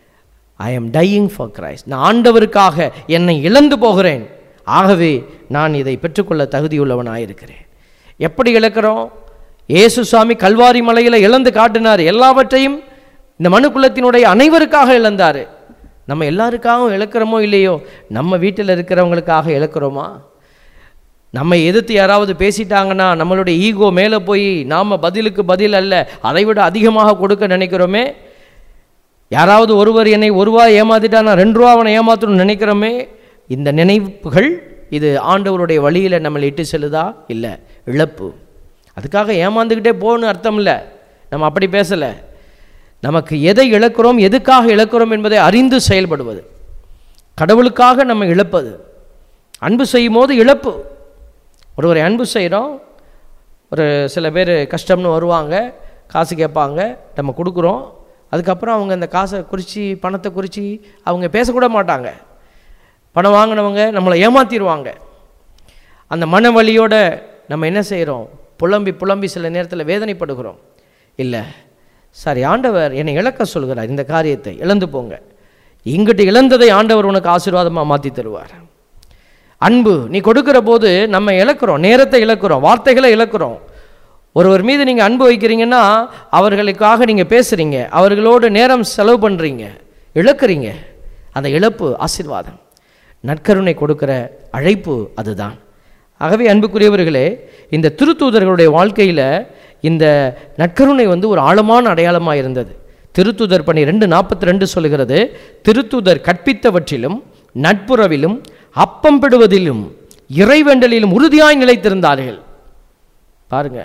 I am dying for Christ நான் ஆண்டவருக்காக என்னை இழந்து போகிறேன் ஆகவே நான் இதை பெற்றுக்கொள்ள தகுதியுள்ளவனாயிருக்கிறேன் எப்படி இழக்கிறோம் இயேசு சுவாமி கல்வாரி மலையில் இழந்து காட்டினார் எல்லாவற்றையும் இந்த மனுக்குலத்தினுடைய அனைவருக்காக இழந்தார் நம்ம எல்லாருக்காகவும் இழக்கிறோமோ இல்லையோ நம்ம வீட்டில் இருக்கிறவங்களுக்காக இழக்கிறோமா நம்ம எதிர்த்து யாராவது பேசிட்டாங்கன்னா நம்மளுடைய ஈகோ மேலே போய் நாம் பதிலுக்கு பதில் அல்ல அதை விட அதிகமாக கொடுக்க நினைக்கிறோமே யாராவது ஒருவர் என்னை ஒரு ரூபா ஏமாத்திட்டா நான் ரெண்டு ரூபா அவனை ஏமாத்தணும்னு நினைக்கிறோமே இந்த நினைவுகள் இது ஆண்டவருடைய வழியில் நம்மளை இட்டு செல்லுதா இல்லை இழப்பு அதுக்காக ஏமாந்துக்கிட்டே போகணும்னு அர்த்தம் இல்லை நம்ம அப்படி பேசலை நமக்கு எதை இழக்கிறோம் எதுக்காக இழக்கிறோம் என்பதை அறிந்து செயல்படுவது கடவுளுக்காக நம்ம இழப்பது அன்பு செய்யும் போது இழப்பு ஒருவரை அன்பு செய்கிறோம் ஒரு சில பேர் கஷ்டம்னு வருவாங்க காசு கேட்பாங்க நம்ம கொடுக்குறோம் அதுக்கப்புறம் அவங்க அந்த காசை குறித்து பணத்தை குறித்து அவங்க பேசக்கூட மாட்டாங்க பணம் வாங்கினவங்க நம்மளை ஏமாத்திடுவாங்க அந்த மன வலியோட நம்ம என்ன செய்கிறோம் புலம்பி புலம்பி சில நேரத்தில் வேதனைப்படுகிறோம் இல்லை சரி ஆண்டவர் என்னை இழக்க சொல்கிறார் இந்த காரியத்தை இழந்து போங்க இங்கிட்டு இழந்ததை ஆண்டவர் உனக்கு ஆசீர்வாதமாக மாற்றி தருவார் அன்பு நீ கொடுக்கிற போது நம்ம இழக்கிறோம் நேரத்தை இழக்கிறோம் வார்த்தைகளை இழக்கிறோம் ஒருவர் மீது நீங்கள் அன்பு வைக்கிறீங்கன்னா அவர்களுக்காக நீங்கள் பேசுகிறீங்க அவர்களோடு நேரம் செலவு பண்ணுறீங்க இழக்கிறீங்க அந்த இழப்பு ஆசீர்வாதம் நற்கருணை கொடுக்கிற அழைப்பு அதுதான் ஆகவே அன்புக்குரியவர்களே இந்த திருத்தூதர்களுடைய வாழ்க்கையில் இந்த நற்கருணை வந்து ஒரு ஆழமான அடையாளமாக இருந்தது திருத்தூதர் பணி ரெண்டு நாற்பத்தி ரெண்டு சொல்லுகிறது திருத்தூதர் கற்பித்தவற்றிலும் நட்புறவிலும் அப்பம் பெடுவதிலும் இறைவேண்டலிலும் உறுதியாய் நிலைத்திருந்தார்கள் பாருங்க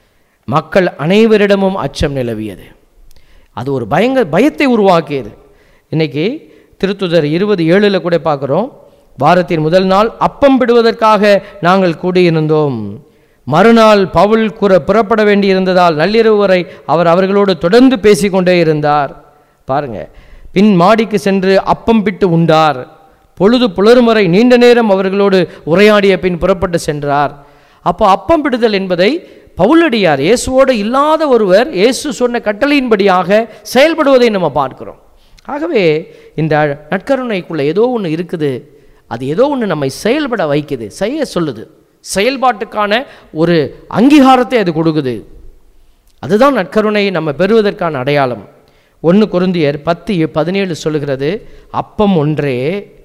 மக்கள் அனைவரிடமும் அச்சம் நிலவியது அது ஒரு பயங்கர பயத்தை உருவாக்கியது இன்னைக்கு திருத்துதர் இருபது ஏழில் கூட பார்க்குறோம் வாரத்தின் முதல் நாள் அப்பம் பிடுவதற்காக நாங்கள் கூடியிருந்தோம் மறுநாள் பவுல் குற புறப்பட வேண்டியிருந்ததால் நள்ளிரவு வரை அவர் அவர்களோடு தொடர்ந்து பேசிக்கொண்டே இருந்தார் பாருங்க பின் மாடிக்கு சென்று அப்பம் பிட்டு உண்டார் பொழுது புலரும் வரை நீண்ட நேரம் அவர்களோடு உரையாடிய பின் புறப்பட்டு சென்றார் அப்போ அப்பம் பிடுதல் என்பதை பவுலடியார் இயேசுவோடு இல்லாத ஒருவர் இயேசு சொன்ன கட்டளையின்படியாக செயல்படுவதை நம்ம பார்க்கிறோம் ஆகவே இந்த நற்கருணைக்குள்ள ஏதோ ஒன்று இருக்குது அது ஏதோ ஒன்று நம்மை செயல்பட வைக்குது செய்ய சொல்லுது செயல்பாட்டுக்கான ஒரு அங்கீகாரத்தை அது கொடுக்குது அதுதான் நற்கருணை நம்ம பெறுவதற்கான அடையாளம் ஒன்று குருந்தியர் பத்து பதினேழு சொல்லுகிறது அப்பம் ஒன்றே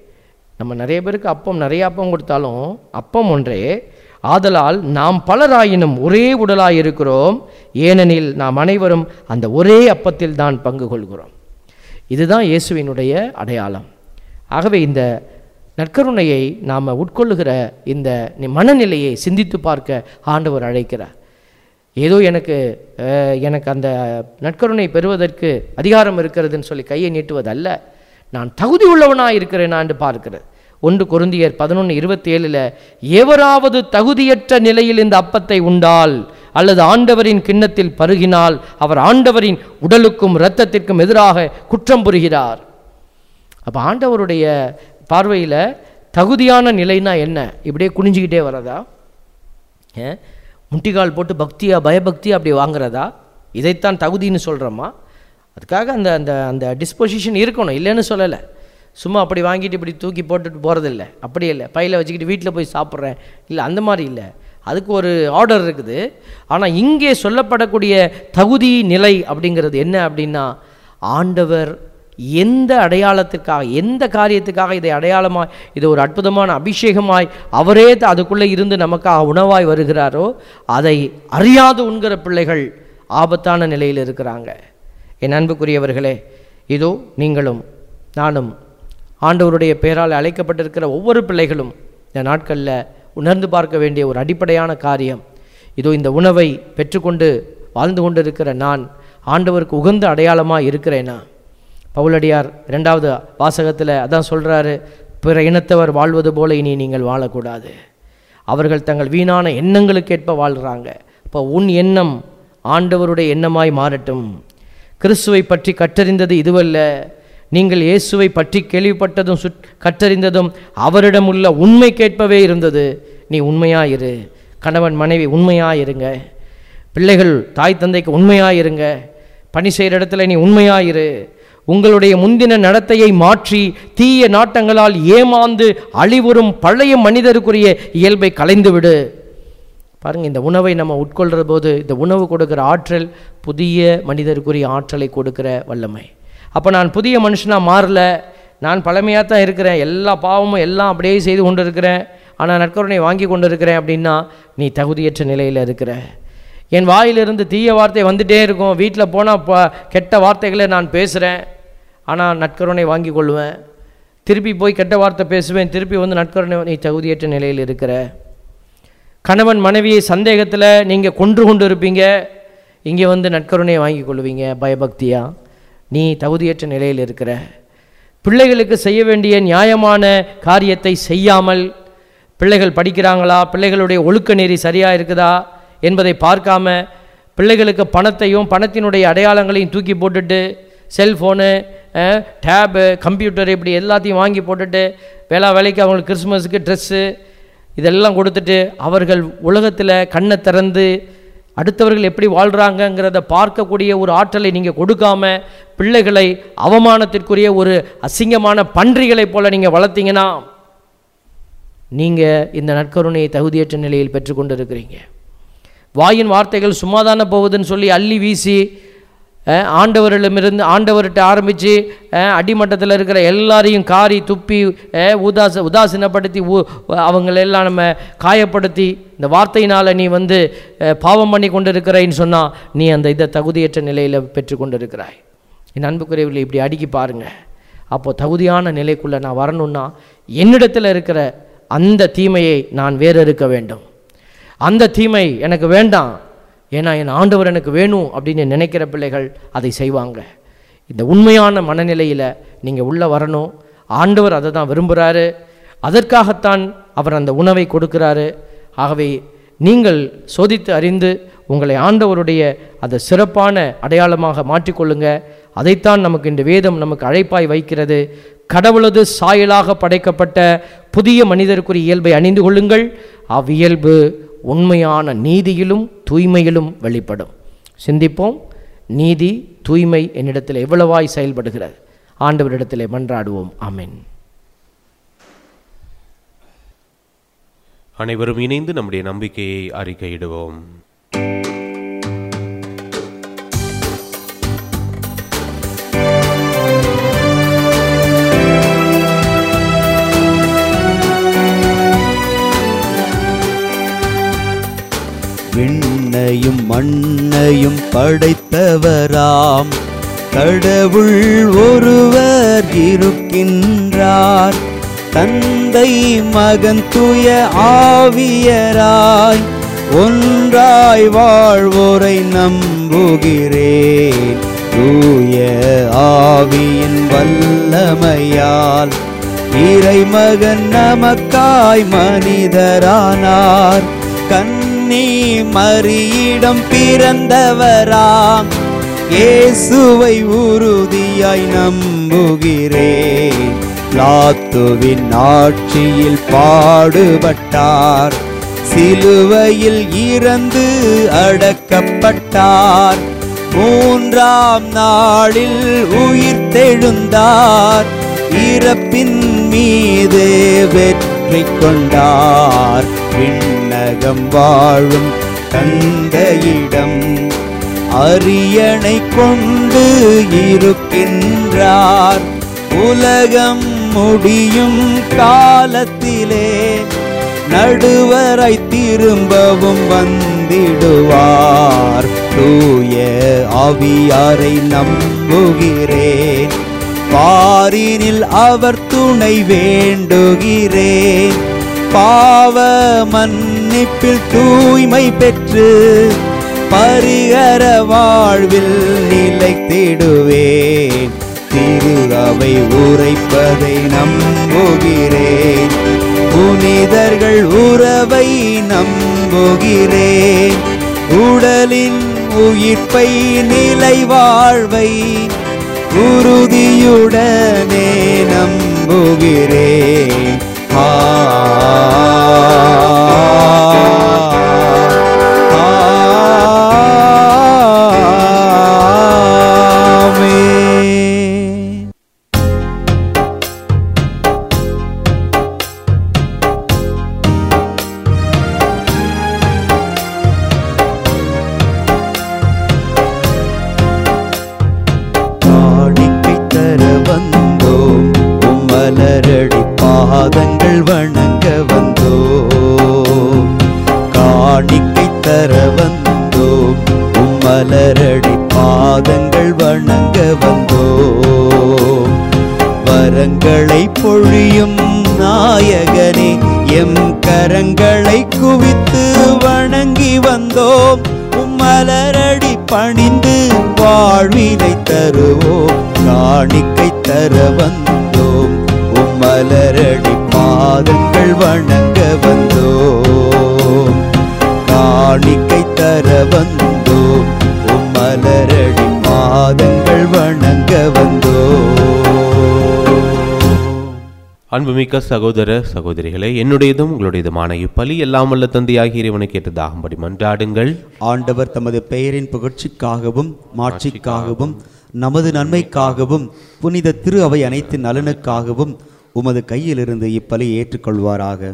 நம்ம நிறைய பேருக்கு அப்பம் நிறைய அப்பம் கொடுத்தாலும் அப்பம் ஒன்றே ஆதலால் நாம் பலராயினும் ஒரே உடலாய் இருக்கிறோம் ஏனெனில் நாம் அனைவரும் அந்த ஒரே அப்பத்தில் தான் பங்கு கொள்கிறோம் இதுதான் இயேசுவினுடைய அடையாளம் ஆகவே இந்த நற்கருணையை நாம் உட்கொள்ளுகிற இந்த நி- மனநிலையை சிந்தித்து பார்க்க ஆண்டவர் அழைக்கிறார் ஏதோ எனக்கு அஹ், எனக்கு அந்த நற்கருணை பெறுவதற்கு அதிகாரம் இருக்கிறதுன்னு சொல்லி கையை நீட்டுவதல்ல நான் தகுதி உள்ளவனாக இருக்கிறேனா என்று பார்க்கிறது ஒன்று கொருந்தியர் பதினொன்று இருபத்தி ஏழில் எவராவது தகுதியற்ற நிலையில் இந்த அப்பத்தை உண்டால் அல்லது ஆண்டவரின் கிண்ணத்தில் பருகினால் அவர் ஆண்டவரின் உடலுக்கும் இரத்தத்திற்கும் எதிராக குற்றம் புரிகிறார் அப்போ ஆண்டவருடைய பார்வையில் தகுதியான நிலைனா என்ன இப்படியே குனிஞ்சிக்கிட்டே வரதா ஏன் முட்டிக்கால் போட்டு பக்தியா பயபக்தியா அப்படி வாங்குறதா இதைத்தான் தகுதின்னு சொல்கிறோமா அதுக்காக அந்த அந்த அந்த டிஸ்பொசிஷன் இருக்கணும் இல்லைன்னு சொல்லலை சும்மா அப்படி வாங்கிட்டு இப்படி தூக்கி போட்டுட்டு போகிறதில்ல அப்படி இல்லை பையில் வச்சுக்கிட்டு வீட்டில் போய் சாப்பிட்றேன் இல்லை அந்த மாதிரி இல்லை அதுக்கு ஒரு ஆர்டர் இருக்குது ஆனால் இங்கே சொல்லப்படக்கூடிய தகுதி நிலை அப்படிங்கிறது என்ன அப்படின்னா ஆண்டவர் எந்த அடையாளத்திற்காக எந்த காரியத்துக்காக இதை அடையாளமாய் இது ஒரு அற்புதமான அபிஷேகமாய் அவரே த- அதுக்குள்ளே இருந்து நமக்காக உணவாய் வருகிறாரோ அதை அறியாது உண்கிற பிள்ளைகள் ஆபத்தான நிலையில் இருக்கிறாங்க என் அன்புக்குரியவர்களே இதோ நீங்களும் நானும் ஆண்டவருடைய பெயரால் அழைக்கப்பட்டிருக்கிற ஒவ்வொரு பிள்ளைகளும் இந்த நாட்களில் உணர்ந்து பார்க்க வேண்டிய ஒரு அடிப்படையான காரியம் இதோ இந்த உணவை பெற்றுக்கொண்டு வாழ்ந்து கொண்டிருக்கிற நான் ஆண்டவருக்கு உகந்த அடையாளமாக இருக்கிறேனா பவுலடியார் ரெண்டாவது வாசகத்தில் அதான் சொல்கிறாரு பிற இனத்தவர் வாழ்வது போல இனி நீங்கள் வாழக்கூடாது அவர்கள் தங்கள் வீணான எண்ணங்களுக்கேற்ப வாழ்கிறாங்க இப்போ உன் எண்ணம் ஆண்டவருடைய எண்ணமாய் மாறட்டும் கிறிஸ்துவை பற்றி கற்றறிந்தது இதுவல்ல நீங்கள் இயேசுவை பற்றி கேள்விப்பட்டதும் சுட் கற்றறிந்ததும் அவரிடம் உள்ள உண்மை கேட்பவே இருந்தது நீ உண்மையாயிரு கணவன் மனைவி உண்மையாயிருங்க பிள்ளைகள் தாய் தந்தைக்கு உண்மையாயிருங்க பணி செய்கிற இடத்துல நீ உண்மையாயிரு உங்களுடைய முந்தின நடத்தையை மாற்றி தீய நாட்டங்களால் ஏமாந்து அழிவுறும் பழைய மனிதருக்குரிய இயல்பை கலைந்து விடு பாருங்க இந்த உணவை நம்ம உட்கொள்கிற போது இந்த உணவு கொடுக்கிற ஆற்றல் புதிய மனிதருக்குரிய ஆற்றலை கொடுக்கிற வல்லமை அப்போ நான் புதிய மனுஷனாக மாறல நான் பழமையாக தான் இருக்கிறேன் எல்லா பாவமும் எல்லாம் அப்படியே செய்து கொண்டு இருக்கிறேன் ஆனால் நற்கருணை வாங்கி கொண்டு இருக்கிறேன் அப்படின்னா நீ தகுதியற்ற நிலையில் இருக்கிற என் வாயிலிருந்து தீய வார்த்தை வந்துட்டே இருக்கும் வீட்டில் போனால் ப கெட்ட வார்த்தைகளை நான் பேசுகிறேன் ஆனால் நற்கருணை வாங்கி கொள்வேன் திருப்பி போய் கெட்ட வார்த்தை பேசுவேன் திருப்பி வந்து நற்கருணை நீ தகுதியற்ற நிலையில் இருக்கிற கணவன் மனைவியை சந்தேகத்தில் நீங்கள் கொன்று கொண்டு இருப்பீங்க இங்கே வந்து நற்கருணையை வாங்கி கொள்வீங்க பயபக்தியா நீ தகுதியற்ற நிலையில் இருக்கிற பிள்ளைகளுக்கு செய்ய வேண்டிய நியாயமான காரியத்தை செய்யாமல் பிள்ளைகள் படிக்கிறாங்களா பிள்ளைகளுடைய ஒழுக்க நெறி சரியாக இருக்குதா என்பதை பார்க்காம பிள்ளைகளுக்கு பணத்தையும் பணத்தினுடைய அடையாளங்களையும் தூக்கி போட்டுட்டு செல்ஃபோனு டேபு கம்ப்யூட்டர் இப்படி எல்லாத்தையும் வாங்கி போட்டுட்டு வேளா வேலைக்கு அவங்களுக்கு கிறிஸ்மஸுக்கு ட்ரெஸ்ஸு இதெல்லாம் கொடுத்துட்டு அவர்கள் உலகத்தில் கண்ணை திறந்து அடுத்தவர்கள் எப்படி வாழ்கிறாங்கங்கிறத பார்க்கக்கூடிய ஒரு ஆற்றலை நீங்கள் கொடுக்காம பிள்ளைகளை அவமானத்திற்குரிய ஒரு அசிங்கமான பன்றிகளைப் போல நீங்கள் வளர்த்தீங்கன்னா நீங்கள் இந்த நற்கருணையை தகுதியற்ற நிலையில் பெற்றுக்கொண்டு இருக்கிறீங்க வாயின் வார்த்தைகள் சும்மாதானே போகுதுன்னு சொல்லி அள்ளி வீசி அஹ், ஆண்டவரிடமிருந்து ஆண்டவர்கிட்ட ஆரம்பித்து அடிமட்டத்தில் இருக்கிற எல்லாரையும் காரி துப்பி அஹ், உதாச உதாசீனப்படுத்தி ஊ அவங்களெல்லாம் நம்ம காயப்படுத்தி இந்த வார்த்தையினால் நீ வந்து அஹ், பாவம் பண்ணி கொண்டு இருக்கிறைன்னு சொன்னால் நீ அந்த இதை தகுதியற்ற நிலையில் பெற்றுக்கொண்டு இருக்கிறாய் என் அன்புக்குரியவர்களை இப்படி அடுக்கி பாருங்கள் அப்போது தகுதியான நிலைக்குள்ளே நான் வரணும்னா என்னிடத்தில் இருக்கிற அந்த தீமையை நான் வேறு இருக்க வேண்டும் அந்த தீமை எனக்கு வேண்டாம் ஏன்னா என் ஆண்டவர் எனக்கு வேணும் அப்படின்னு நினைக்கிற பிள்ளைகள் அதை செய்வாங்க இந்த உண்மையான மனநிலையில் நீங்கள் உள்ளே வரணும் ஆண்டவர் அதை தான் விரும்புகிறாரு அதற்காகத்தான் அவர் அந்த உணவை கொடுக்கிறாரு ஆகவே நீங்கள் சோதித்து அறிந்து உங்களை ஆண்டவருடைய அந்த சிறப்பான அடையாளமாக மாற்றிக்கொள்ளுங்க அதைத்தான் நமக்கு இந்த வேதம் நமக்கு அழைப்பாய் வைக்கிறது கடவுளது சாயலாக படைக்கப்பட்ட புதிய மனிதருக்குரிய இயல்பை அணிந்து கொள்ளுங்கள் அவ்வியல்பு உண்மையான நீதியிலும் தூய்மையிலும் வெளிப்படும் சிந்திப்போம் நீதி தூய்மை என்னிடத்தில் எவ்வளவாய் செயல்படுகிறது ஆண்டவரிடத்திலே மன்றாடுவோம் ஆமென் அனைவரும் இணைந்து நம்முடைய நம்பிக்கையை அறிக்கையிடுவோம் விண்ணையும் மண்ணையும் படைத்தவராம் கடவுள் ஒருவர் இருக்கின்றார் தந்தை மகன் தூய ஆவியராய் ஒன்றாய் வாழ்வோரை நம்புகிறேன் தூய ஆவியின் வல்லமையால் இறைமகன் நமக்காய் மனிதரானார் கன்னி மரியிடம் பிறந்தவராம் இயேசுவை உறுதியாய் நம்புகிறேன் லாத்துவின் ஆட்சியில் பாடுபட்டார் சிலுவையில் இறந்து அடக்கப்பட்டார் மூன்றாம் நாளில் உயிர் தெழுந்தார் இறப்பின் மீது வெற்றி கொண்டார் விண்ணகம் வாழும் தந்தையிடம் அரியணை கொண்டு இருக்கின்றார் உலகம் முடியும் காலத்திலே நடுவரை திரும்பவும் வந்திடுவார் தூய ஆவியாரை நம்புகிறேன் பாரினில் அவர் துணை வேண்டுகிறேன் பாவ மன்னிப்பில் தூய்மை பெற்று பரிகர வாழ்வில் நிலைத்திடுவேன் திரு அவை உரைப்பதை நம்புகிறேன் புனிதர்கள் உறவை நம்புகிறேன் உடலின் உயிர்ப்பை நிலை வாழ்வை உறுதியுடனே நம்புகிறேன் ஆ, ஆமென். காணிக்கை தர வந்தோம் உம்மலரடி பாதங்கள் வணங்க வந்தோம் காணிக்கை தர வந்தோம் உம்மலரடி பாதங்கள் வணங்க வந்தோம் வரங்களை பொழியும் நாயகனே எம் கரங்களை குவித்து வணங்கி வந்தோம் உம்மலரடி பணிந்து வாழ்வினை தருவோம் காணிக்கை தர வந்தோம் உம்மலரடி பாதங்கள் வணங்க வந்தோம் காணிக்கை தர வந்தோம் உம்மலரடி பாதங்கள் வணங்க வந்தோம் அன்புமிக்க சகோதர சகோதரிகளே என்னுடையதும் உங்களுடையதுமான இப்பலி எல்லாம் வல்ல தந்தையாகிய இறைவனை கேட்டதாகும்படி மன்றாடுங்கள் ஆண்டவர் தமது பெயரின் புகழ்ச்சிக்காகவும் மாட்சிக்காகவும் நமது நன்மைக்காகவும் புனித திரு அவை அனைத்து நலனுக்காகவும் உமது கையிலிருந்து இப்பலி ஏற்றுக்கொள்வாராக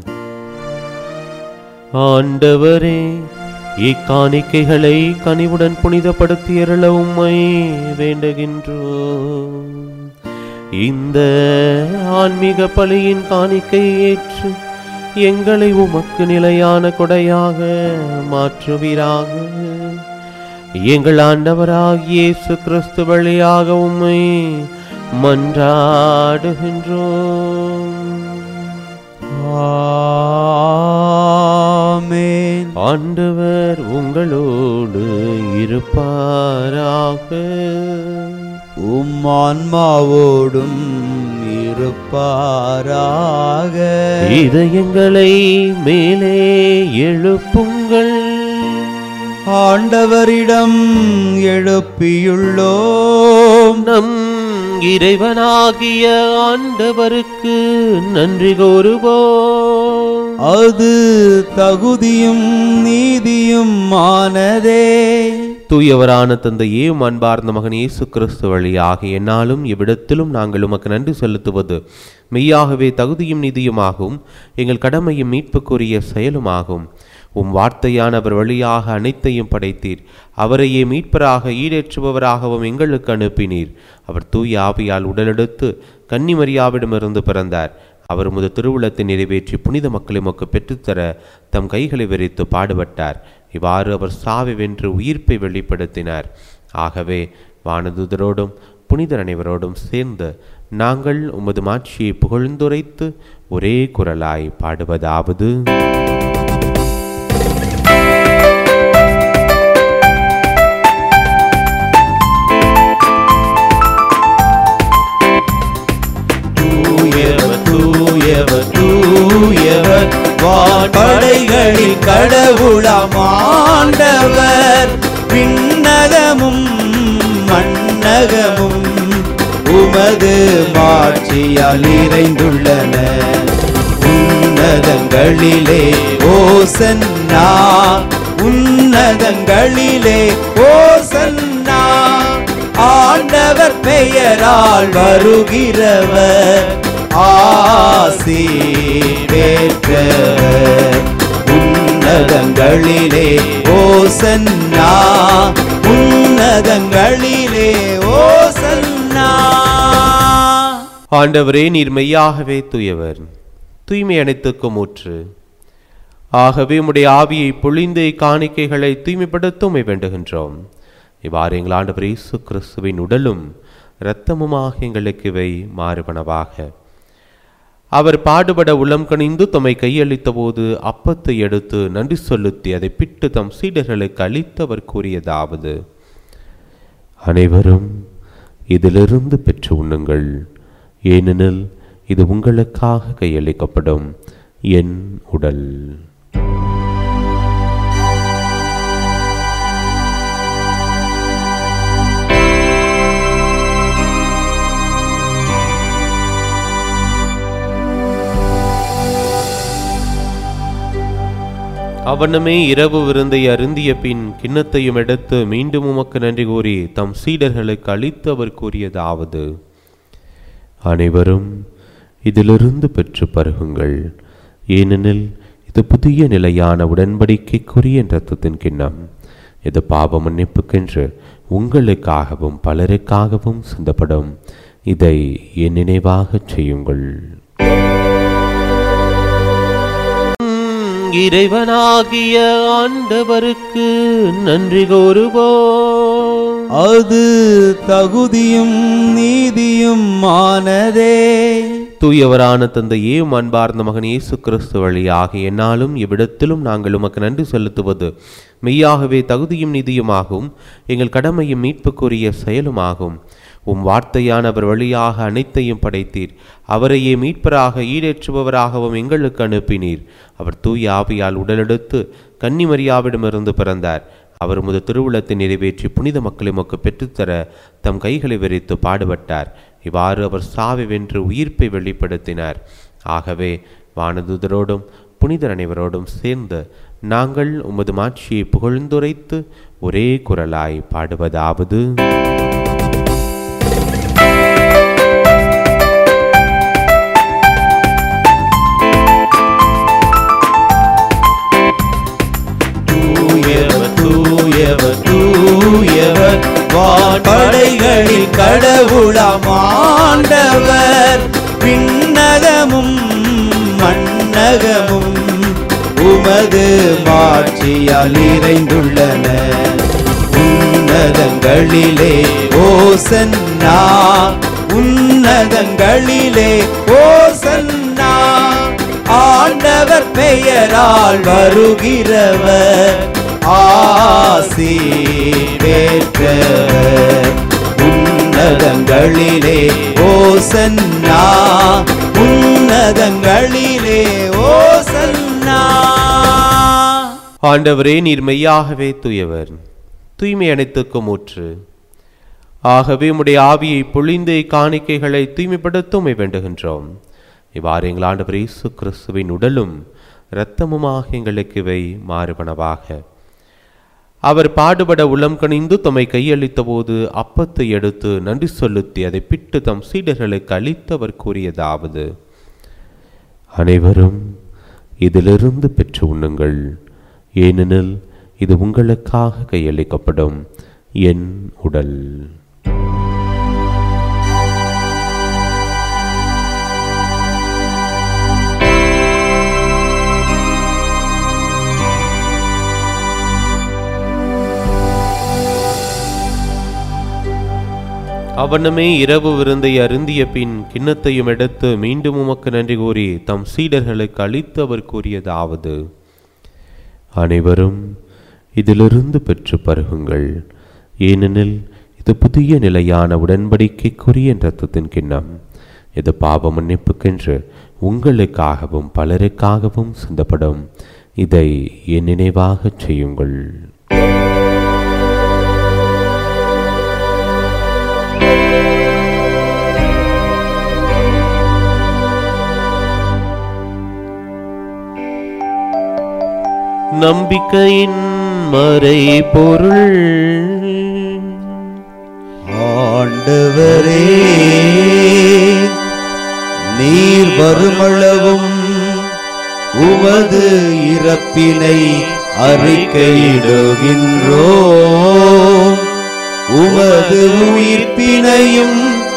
ஆண்டவரே இக்காணிக்கைகளை கனிவுடன் புனிதப்படுத்தியருள உம்மை வேண்டுகின்றோம் இந்த ஆன்மீக பலியின் காணிக்கை ஏற்று எங்களை உமக்கு நிலையான கொடையாக மாற்றுவீராக எங்கள் ஆண்டவராகிய இயேசு கிறிஸ்து வழியாக உம்மை மன்றாடுகின்றோம் ஆமென் ஆண்டவர் உங்களோடு இருப்பாராக உம் ஆன்மாவோடும் இருப்பாராக இதயங்களை மேலே எழுப்புங்கள் ஆண்டவரிடம் எழுப்பியுள்ளோம் நம் இறைவனாகிய ஆண்டவருக்கு நன்றி கூறுவோம் அது தகுதியும் நீதியும் ஆனதே தூயவரான தந்தையே உம் அன்பார்ந்த மகன் இயேசு கிறிஸ்து வழியாக என்னாலும் இவ்விடத்திலும் நாங்கள் உமக்கு நன்றி செலுத்துவது மெய்யாகவே தகுதியும் நீதியுமாகும் எங்கள் கடமையும் மீட்புக்குரிய செயலுமாகும் உம் வார்த்தையானவர் வழியாக அனைத்தையும் படைத்தீர் அவரையே மீட்பராக ஈடேற்றுபவராகவும் எங்களுக்கு அனுப்பினீர் அவர் தூய ஆவியால் உடலெடுத்து கன்னிமரியாவிடமிருந்து பிறந்தார் அவர் முத திருவுளத்தை நிறைவேற்றி புனித மக்களை மக்கு பெற்றுத்தர தம் கைகளை விரித்து பாடுபட்டார் இவ்வாறு அவர் சாவை வென்று உயிர்ப்பை வெளிப்படுத்தினார் ஆகவே வானதுதரோடும் புனிதர் அனைவரோடும் சேர்ந்து நாங்கள் உமது மாட்சியை புகழ்ந்துரைத்து ஒரே குரலாய் பாடுவதாவது தூயவர் தூயவர் தூயவர் வான்படைகளின் கடவுளாம் ஆண்டவர் விண்ணகமும் மண்ணகமும் உமது மாட்சியால் நிறைந்துள்ளன உன்னதங்களிலே ஓசன்னா உன்னதங்களிலே ஓசன்னா ஆண்டவர் பெயரால் வருகிறவர் ஆசி பெற்றவர் உன்னதங்களிலே ஓசன்னா உன்னதங்களிலே ஓசன்னா ஆண்டவரே நீர் மெய்யாகவே தூயவர் தூய்மை அனைத்துக்கும் ஊற்று ஆகவே உம்முடைய ஆவியை பொழிந்து காணிக்கைகளை தூய்மைப்படுத்த உம்மை வேண்டுகின்றோம் இவ்வாறு எங்கள் ஆண்டவர் இயேசு கிறிஸ்துவின் உடலும் இரத்தமுமாக எங்களுக்கு இவை மாறுபனவாக அவர் பாடுபட உளம் கனிந்து தம்மை கையளித்த போது அப்பத்தை எடுத்து நன்றி செலுத்தி அதை பிட்டு தம் சீடர்களுக்கு அளித்தவர் கூறியதாவது அனைவரும் இதிலிருந்து பெற்று உண்ணுங்கள் ஏனெனில் இது உங்களுக்காக கையளிக்கப்படும் என் உடல் அவனமே இரவு விருந்தை அருந்திய பின் கிண்ணத்தையும் எடுத்து மீண்டும் உமக்கு நன்றி கூறி தம் சீடர்களுக்கு அளித்து அவர் கூறியதாவது அனைவரும் இதிலிருந்து பெற்று பருகுங்கள் ஏனெனில் இது புதிய நிலையான உடன்படிக்கைக்குரிய இரத்தத்தின் கிண்ணம் இது பாவ மன்னிப்புக்கென்று உங்களுக்காகவும் பலருக்காகவும் சிந்தப்படும் இதை என் நினைவாகச் செய்யுங்கள் இறைவனாகிய ஆண்டவருக்கு நன்றி கூறுவோம் அது தகுதியும் நீதியும் ஆனதே தூயவரான தந்தையே உம் அன்பார்ந்த மகன் இயேசு கிறிஸ்து வழியாக என்னாலும் இவ்விடத்திலும் நாங்கள் உமக்கு நன்றி செலுத்துவது மெய்யாகவே தகுதியும் நீதியுமாகும் எங்கள் கடமையும் மீட்புக்குரிய செயலுமாகும் உம் வார்த்தையானவர் வழியாக அனைத்தையும் படைத்தீர் அவரையே மீட்பராக ஈடேற்றுபவராகவும் எங்களுக்கு அனுப்பினீர் அவர் தூய ஆவியால் உடலெடுத்து கன்னிமரியாவிடமிருந்து பிறந்தார் அவர் முது திருவுளத்தை நிறைவேற்றி புனித மக்களை மக்கு பெற்றுத்தர தம் கைகளை விரித்து பாடுபட்டார் இவ்வாறு அவர் சாவை வென்று உயிர்ப்பை வெளிப்படுத்தினார் ஆகவே வானதுதரோடும் புனிதர் அனைவரோடும் சேர்ந்து நாங்கள் உமது மாட்சியை புகழ்ந்துரைத்து ஒரே குரலாய் பாடுவதாவது தூயவர் தூயவர் தூயவர் வான்படைகளில் கடவுளாம் ஆண்டவர் விண்ணகமும் மண்ணகமும் உமது மாட்சியால் நிறைந்துள்ளன உன்னதங்களிலே ஓசன்னா உன்னதங்களிலே ஓசன்னா ஆண்டவர் பெயரால் வருகிறவர் ஆசி பெற்றவர் உன்னதங்களிலே ஓசன்னா உன்னதங்களிலே ஓசன்னா ஆண்டவரே நீர் மெய்யாகவே தூயவர் தூய்மை அனைத்துக்கும் ஊற்று ஆகவே உம்முடைய ஆவியை பொழிந்து காணிக்கைகளை தூய்மைப்படுத்த உம்மை வேண்டுகின்றோம் இவ்வாறு எங்கள் ஆண்டவர் இயேசு கிறிஸ்துவின் உடலும் இரத்தமுமாக எங்களுக்கு இவை மாறுபனவாக அவர் பாடுபட உளம் கனிந்து தம்மை கையளித்த போது அப்பத்தை எடுத்து நன்றி செலுத்தி அதை பிட்டு தம் சீடர்களுக்கு அளித்து அவர் கூறியதாவது அனைவரும் இதிலிருந்து பெற்று உண்ணுங்கள் ஏனெனில் இது உங்களுக்காக கையளிக்கப்படும் என் உடல் அவனுமே இரவு விருந்தை அருந்திய பின் கிண்ணத்தையும் எடுத்து மீண்டும் உமக்கு நன்றி கூறி தம் சீடர்களுக்கு அளித்து அவர் கூறியதாவது அனைவரும் இதிலிருந்து பெற்று பருகுங்கள் ஏனெனில் இது புதிய நிலையான உடன்படிக்கைக்குரிய இரத்தத்தின் கிண்ணம் இது பாவ மன்னிப்புக்கென்று உங்களுக்காகவும் பலருக்காகவும் சிந்தப்படும் இதை என் நினைவாகச் செய்யுங்கள் நம்பிக்கையின் மறை பொருள் ஆண்டவரே நீர் வருமளவும் உமது இறப்பினை அறிக்கையிடுகின்றோம் உமது உயிர்ப்பினையும்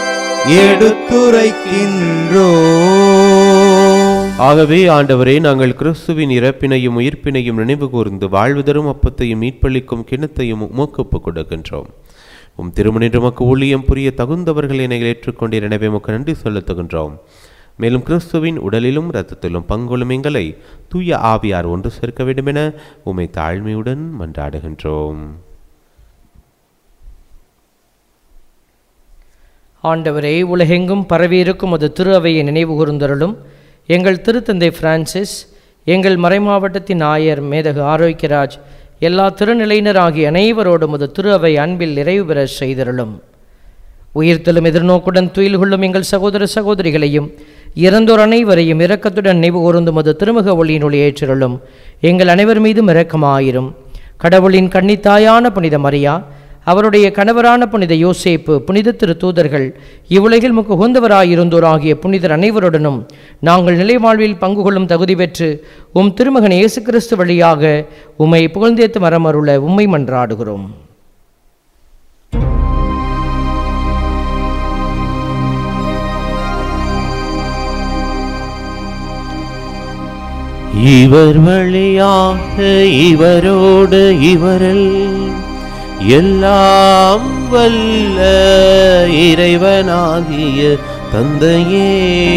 எடுத்துரைக்கின்றோம் ஆகவே ஆண்டவரே நாங்கள் கிறிஸ்துவின் இறப்பினையும் உயிர்ப்பினையும் நினைவு கூர்ந்து வாழ்வு தரும் அப்பத்தையும் மீட்பளிக்கும் கிணத்தையும் உமக்கு ஒப்புக் கொடுக்கின்றோம் உம் திருமணின்று உமக்கு ஊழியம் புரிய தகுந்தவர்கள் என ஏற்றுக்கொண்டீர் எனவே உமக்கு நன்றி செலுத்துகின்றோம் மேலும் கிறிஸ்துவின் உடலிலும் இரத்தத்திலும் பங்கொள்ளும் எங்களை தூய ஆவியார் ஒன்று சேர்க்க வேண்டுமென உம்மை தாழ்மையுடன் மன்றாடுகின்றோம் ஆண்டவரே உலகெங்கும் பரவியிருக்கும் அது திரு அவையை நினைவு கூர்ந்தருளும் எங்கள் திருத்தந்தை பிரான்சிஸ் எங்கள் மறைமாவட்டத்தின் ஆயர் மேதகு ஆரோக்கியராஜ் எல்லா திருநிலையினர் ஆகிய அனைவரோடும் அது திரு அவை அன்பில் நிறைவு பெற செய்தருளும் உயிர்த்தலும் எதிர்நோக்குடன் துயில் கொள்ளும் எங்கள் சகோதர சகோதரிகளையும் இறந்தோர் அனைவரையும் இரக்கத்துடன் நினைவு கூர்ந்தும் அது திருமுக ஒளியினுள் ஏற்றிருளும் எங்கள் அனைவர் மீதும் இரக்கமாயிரும் கடவுளின் கன்னித்தாயான புனித மரியா அவருடைய கணவரான புனித யோசேப்பு புனித திரு தூதர்கள் இவ்வுலகில் முக்கு உகந்தவராயிருந்தோராகிய புனிதர் அனைவருடனும் நாங்கள் நிலைவாழ்வில் பங்கு கொள்ளும் தகுதி பெற்று உம் திருமகன் இயேசு கிறிஸ்து வழியாக உம்மை புகழ்ந்தேத்து மரமருள உம்மை மன்றாடுகிறோம் இவர் வழியாக இவரோடு இவரில் எல்லாம் வல்ல இறைவனாகிய தந்தையே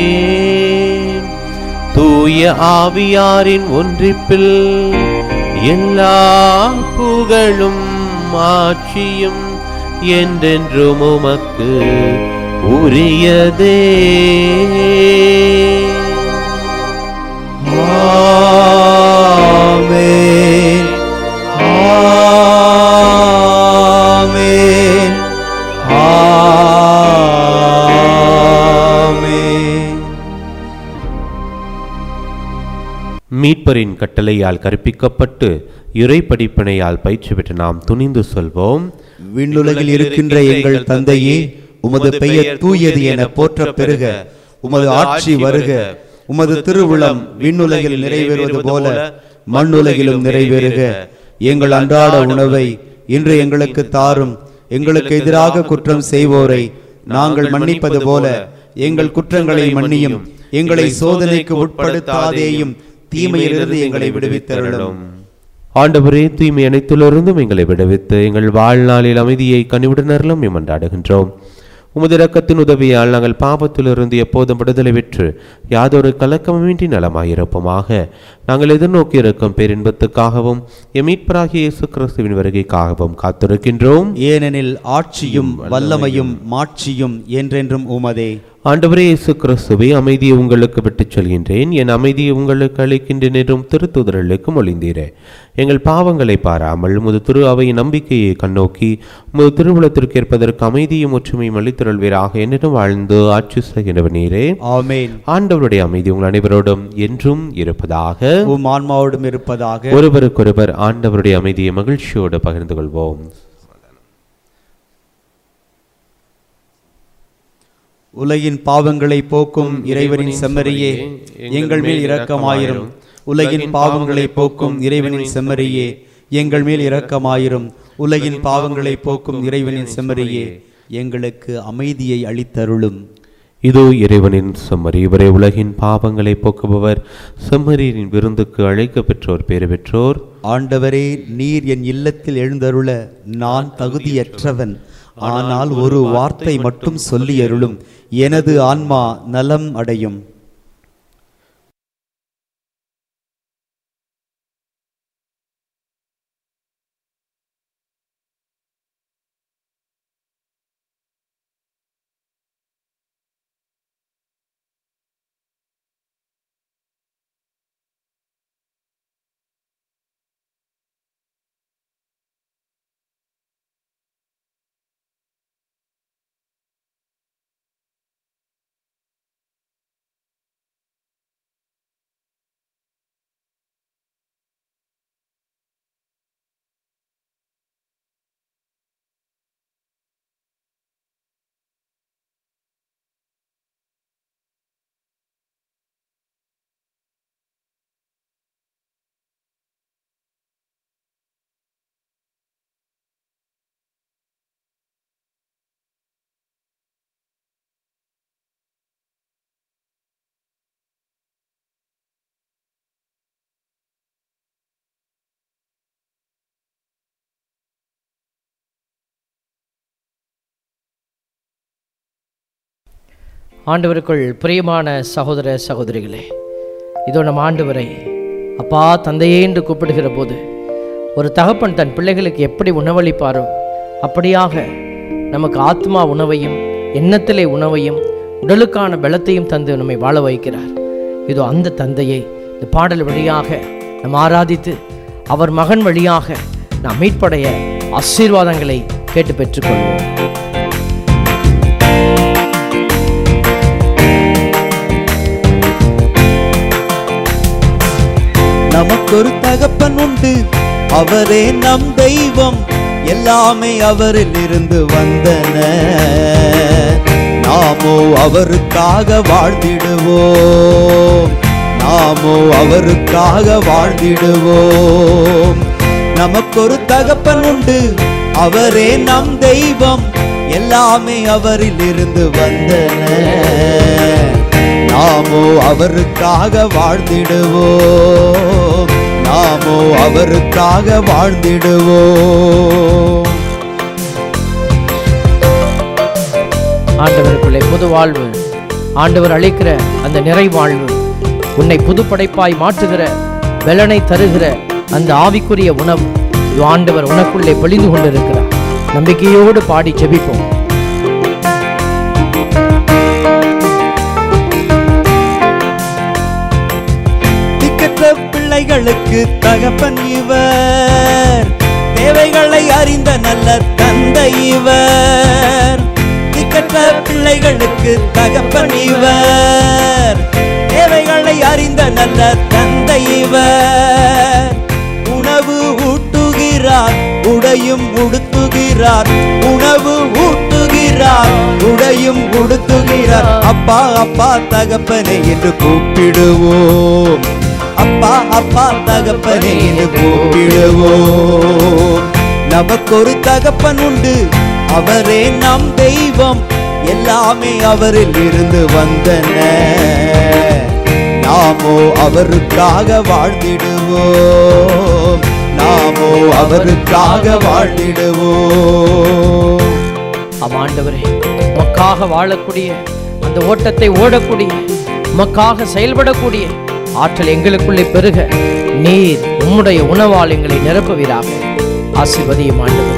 தூய ஆவியாரின் ஒன்றிப்பில் எல்லா புகழும் ஆட்சியும் என்றென்றும் உமக்கு உரியதே ஆமென் ஆமென் ஆமென் மீட்பரின் கட்டளையால் கற்பிக்கப்பட்டு இறை படிப்பினையால் பயிற்சி பெற்று நாம் துணிந்து சொல்வோம் விண்ணுலகில் இருக்கின்ற எங்கள் தந்தையே உமது பெயர் தூயது என போற்றப் பெறுக உமது ஆட்சி வருக உமது திருவுளம் விண்ணுலகில் நிறைவேறுவது போல மண்ணுலகிலும் நிறைவேறுக எங்கள் அன்றாட உணவை இன்று எங்களுக்கு தாரும் எங்களுக்கு எதிராக குற்றம் செய்வோரை நாங்கள் மன்னிப்பது போல எங்கள் குற்றங்களை மன்னியும் எங்களை சோதனைக்கு உட்படுத்தாதேயும் தீமையிலிருந்து எங்களை விடுவித்தருளும் ஆண்டவரே தூய்மை அனைத்திலிருந்தும் எங்களை விடுவித்து எங்கள் வாழ்நாளில் அமைதியை கனிவுடனர்களும் எமண்டாடுகின்றோம் உமது இரக்கத்தின் உதவியால் நாங்கள் பாவத்திலிருந்து எப்போதும் விடுதலை பெற்று யாதொரு கலக்கமின்றி நலமாயிருப்போமாக நாங்கள் எதிர்நோக்கி இருக்கும் பேரின்பத்துக்காகவும் எம் மீட்பராகிய இயேசு கிறிஸ்துவின் வருகைக்காகவும் காத்திருக்கின்றோம் ஏனெனில் ஆட்சியும் வல்லமையும் மாட்சியும் என்றென்றும் உமதே ஆண்டவரே இயேசு கிறிஸ்துவை அமைதியை உங்களுக்கு விட்டுச் சொல்கின்றேன் என் அமைதியை உங்களுக்கு அளிக்கின்றேன் என்றும் திருத்துதர்களுக்கு மொழிந்தீரே எங்கள் பாவங்களை பாராமல் முது திரு அவையின் நம்பிக்கையை கண்ணோக்கி முது திருவுளத்திற்கு ஏற்பதற்கு அமைதியும் ஒற்றுமையும் அளித்திருள்வீராக என்னிடம் வாழ்ந்து ஆட்சி செய்கின்றவர் நீரே ஆமென் ஆண்டவருடைய அமைதி உங்கள் அனைவரோடும் என்றும் இருப்பதாக உம் ஆன்மாவோடும் இருப்பதாக ஒருவருக்கொருவர் ஆண்டவருடைய அமைதியை மகிழ்ச்சியோடு பகிர்ந்து கொள்வோம் உலகின் பாவங்களை போக்கும் இறைவனின் செம்மறியே எங்கள் மேல் இரக்கமாயிரும் உலகின் பாவங்களை போக்கும் இறைவனின் செம்மறியே எங்கள் மேல் இரக்கமாயிரும் உலகின் பாவங்களை போக்கும் இறைவனின் செம்மறியே எங்களுக்கு அமைதியை அளித்தருளும் இதோ இறைவனின் செம்மறி இவரே உலகின் பாவங்களை போக்குபவர் செம்மறியின் விருந்துக்கு அழைக்க பெற்றோர் பேறு பெற்றோர் ஆண்டவரே நீர் என் இல்லத்தில் எழுந்தருள நான் தகுதியற்றவன் ஆனால் ஒரு வார்த்தை மட்டும் சொல்லி அருளும் எனது ஆன்மா நலம் அடையும் ஆண்டவருக்குள் பிரியமான சகோதர சகோதரிகளே இதோ நம் ஆண்டவரை அப்பா தந்தையே என்று கூப்பிடுகிற போது ஒரு தகப்பன் தன் பிள்ளைகளுக்கு எப்படி உணவளிப்பாரோ அப்படியாக நமக்கு ஆத்மா உணவையும் எண்ணத்திலே உணவையும் உடலுக்கான பலத்தையும் தந்து நம்மை வாழ வைக்கிறார் இதோ அந்த தந்தையை இந்த பாடல் வழியாக நாம் ஆராதித்து அவர் மகன் வழியாக நாம் மீட்படைய ஆசீர்வாதங்களை கேட்டு பெற்றுக்கொள்வோம் நமக்கு நமக்கொரு தகப்பன் உண்டு அவரே நம் தெய்வம் எல்லாமே அவரில் இருந்து வந்தன நாமோ அவருக்காக வாழ்ந்திடுவோம் நாமோ அவருக்காக வாழ்ந்திடுவோம் நமக்கொரு தகப்பன் உண்டு அவரே நம் தெய்வம் எல்லாமே அவரில் இருந்து வந்தன நாமோ அவருக்காக வாழ்ந்திடுவோம் நாமோ அவருக்காக வாழ்ந்திடுவோம் ஆண்டவருக்குள்ளே புது வாழ்வு ஆண்டவர் அளிக்கிற அந்த நிறைவாழ்வு உன்னை புதுப்படைப்பாய் மாற்றுகிற பலனை தருகிற அந்த ஆவிக்குரிய உணவு இது ஆண்டவர் உனக்குள்ளே பொழிந்து கொண்டிருக்கிறார் நம்பிக்கையோடு பாடி ஜெபிப்போம் திக்கற்ற பிள்ளைகளுக்கு தகப்பன் இவர் தேவைகளை அறிந்த நல்ல தந்தை இவர் திக்கற்ற பிள்ளைகளுக்கு தகப்பன் இவர் தேவைகளை அறிந்த நல்ல தந்தை இவர் உணவு ஊட்டுகிறார் உடையும் உடுத்துகிறார் உணவு ஊட்டுகிறார் உடையும் உடுத்துகிறார் அப்பா அப்பா தகப்பனை என்று கூப்பிடுவோம் அப்பா அப்பா தகப்பனை என்று கூப்பிடுவோம் நமக்கொரு தகப்பன் உண்டு அவரே நம் தெய்வம் எல்லாமே அவரில் இருந்து வந்தன நாமோ அவருக்காக வாழ்ந்திடுவோம் நாமோ அவருக்காக வாழ்ந்திடுவோம் ஆம் ஆண்டவரே உமக்காக வாழக்கூடிய அந்த ஓட்டத்தை ஓடக்கூடிய உமக்காக செயல்படக்கூடிய ஆற்றல் எங்களுக்குள்ளே பெருக நீர் உம்முடைய உணவால் எங்களை நிரப்புவீராக ஆசிர்வதியும் ஆண்டவர்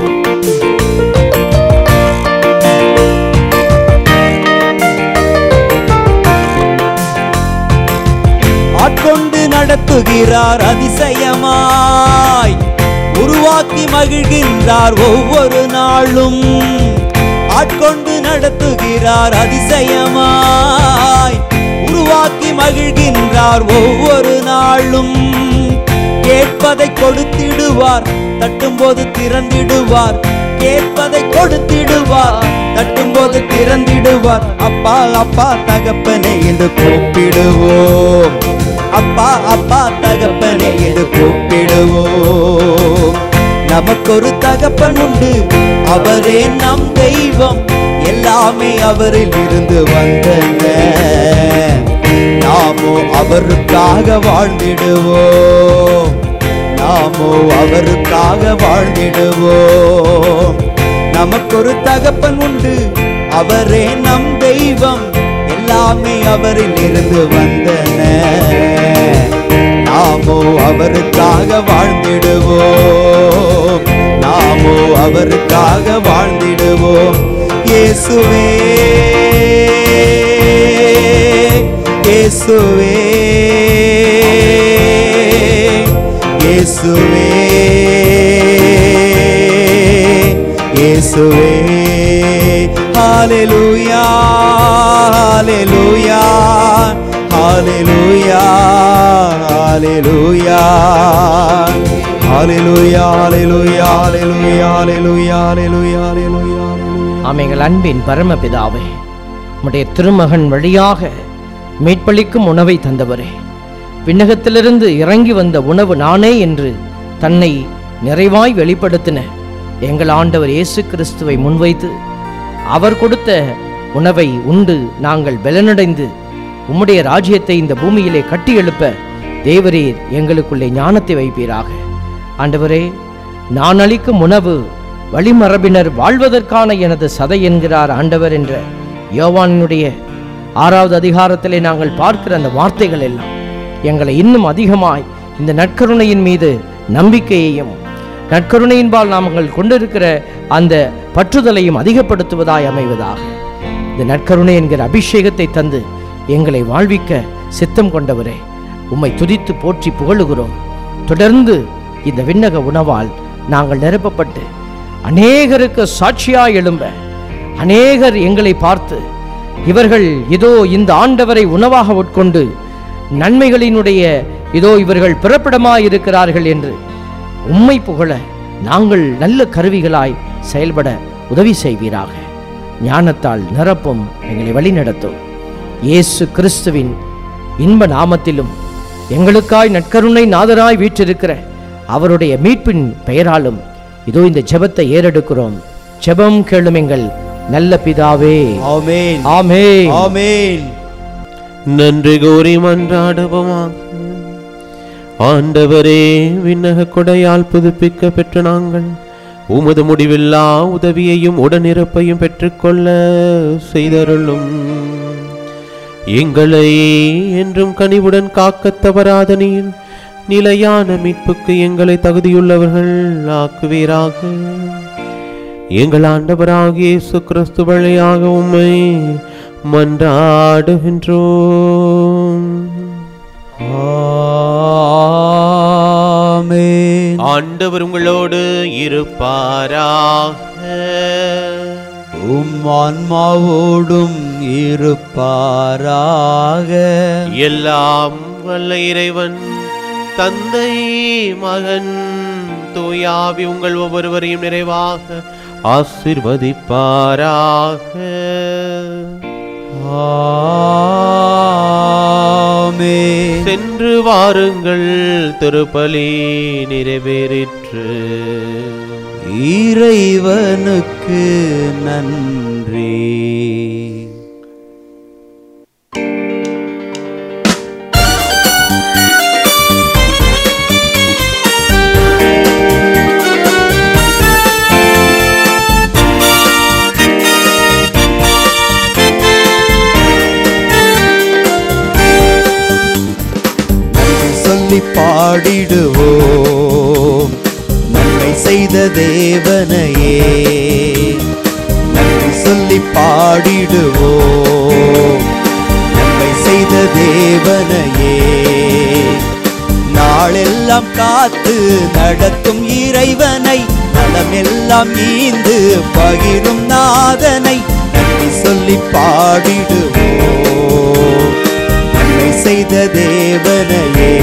ஆட்கொண்டு நடத்துகிறார் அதிசயமாய் உருவாக்கி மகிழ்கின்றார் ஒவ்வொரு நாளும் ஆட்கொண்டு நடத்துகிறார் அதிசயமாய் உருவாக்கி மகிழ்கின்றார் ஒவ்வொரு நாளும் கேட்பதை கொடுத்திடுவார் தட்டும்போது திறந்திடுவார் கேட்பதை கொடுத்திடுவார் தட்டும்போது திறந்திடுவார் அப்பா அப்பா தகப்பனே என்று கூப்பிடுவோம் அப்பா அப்பா தகப்பனே என்று கூப்பிடுவோம் நமக்கொரு தகப்பன் உண்டு அவரே நம் தெய்வம் எல்லாமே அவரில் இருந்து வந்தன நாமோ அவருக்காக வாழ்ந்திடுவோம் நாமோ அவருக்காக வாழ்ந்திடுவோம் நமக்கொரு தகப்பன் உண்டு அவரே நம் தெய்வம் எல்லாமே அவரில் இருந்து வந்தன நாமோ அவருக்காக வாழ்ந்திடுவோம் நாமோ அவருக்காக வாழ்ந்திடுவோம் இயேசுவே இயேசுவே இயேசுவே இயேசுவே ஹalleluya ஹalleluya ஹalleluya ஹalleluya ஹalleluya ஹalleluya ஹalleluya ஹalleluya ஹalleluya ஹalleluya ஆமைகள் அன்பின் பரமபிதாவே உம்முடைய திருமகன் வழியாக மீட்பளிக்கும் உணவை தந்தவரே விண்ணகத்திலிருந்து இறங்கி வந்த உணவு நானே என்று தன்னை நிறைவாய் வெளிப்படுத்தின எங்கள் ஆண்டவர் இயேசு கிறிஸ்துவை முன்வைத்து அவர் கொடுத்த உணவை உண்டு நாங்கள் பலனடைந்து உம்முடைய ராஜ்யத்தை இந்த பூமியிலே கட்டி எழுப்ப தேவரீர் எங்களுக்குள்ளே ஞானத்தை வைப்பீராக ஆண்டவரே நான் அளிக்கும் உணவு வழிமரபினர் வாழ்வதற்கான எனது சதை என்கிறார் ஆண்டவர் என்ற யோவானுடைய ஆறாவது அதிகாரத்திலே நாங்கள் பார்க்கிற அந்த வார்த்தைகள் எல்லாம் எங்களை இன்னும் அதிகமாய் இந்த நற்கருணையின் மீது நம்பிக்கையையும் நற்கருணையின்பால் நாங்கள் கொண்டிருக்கிற அந்த பற்றுதலையும் அதிகப்படுத்துவதாய் அமைவதாக இந்த நற்கருணை என்கிற அபிஷேகத்தை தந்து எங்களை வாழ்விக்க சித்தம் கொண்டவரே உம்மை துதித்து போற்றி புகழுகிறோம் தொடர்ந்து இந்த விண்ணக உணவால் நாங்கள் நிரப்பப்பட்டு அநேகருக்கு சாட்சியாய் எழும்ப அநேகர் எங்களை பார்த்து இவர்கள் இதோ இந்த ஆண்டவரை உணவாக உட்கொண்டு நன்மைகளினுடைய இதோ இவர்கள் பிறப்பிடமாய் இருக்கிறார்கள் என்று உம்மை புகழ நாங்கள் நல்ல கருவிகளாய் செயல்பட உதவி செய்வீராக ஞானத்தால் நிரப்பும் எங்களை வழிநடத்தும் இயேசு கிறிஸ்துவின் இன்ப நாமத்திலும் எங்களுக்காய் நற்கருணை நாதராய் வீற்றிருக்கிற அவருடைய மீட்பின் பெயராலும் இதோ இந்த ஜெபத்தை ஏறெடுக்கிறோம் ஜெபம் கேளும் எங்கள் நல்ல பிதாவே ஆமென் ஆமே ஆமென் நன்றி கூறி மன்றாடுவோமாக ஆண்டவரே விண்ணக கொடையால் புதுப்பிக்க பெற்ற நாங்கள் உமது முடிவில்லா உதவியையும் உடனிருப்பையும் பெற்றுக்கொள்ள செய்தருளும் எங்களை என்றும் கனிவுடன் காக்கத் தவறாத நீர் நிலையான மீட்புக்கு எங்களை தகுதியுள்ளவர்கள் ஆக்குவீராக எங்கள் ஆண்டவராகிய இயேசு கிறிஸ்து வழியாக உம்மை மன்றாடுகின்றோம் ஆமென் ஆண்டவர் உங்களோடு இருப்பாராக உம் ஆன்மாவோடும் இருப்பாராக எல்லாம் வல்ல இறைவன் தந்தை மகன் தூயாவி உங்கள் ஒவ்வொருவரையும் நிறைவாக ஆசிர்வதிப்பாராக ஆமென் சென்று வாருங்கள் திருப்பலி நிறைவேறிற்று இறைவனுக்கு நன்றி நன்றி சொல்லி பாடிடுவோம் நன்மை செய்த தேவனையே நன்றி சொல்லி பாடிடுவோம் நன்மை செய்த தேவனையே நாளெல்லாம் காத்து நடத்தும் இறைவனை நலமெல்லாம் ஈந்து பகிரும் நாதனை நன்றி சொல்லி பாடிடுவோம் நன்மை செய்த தேவனையே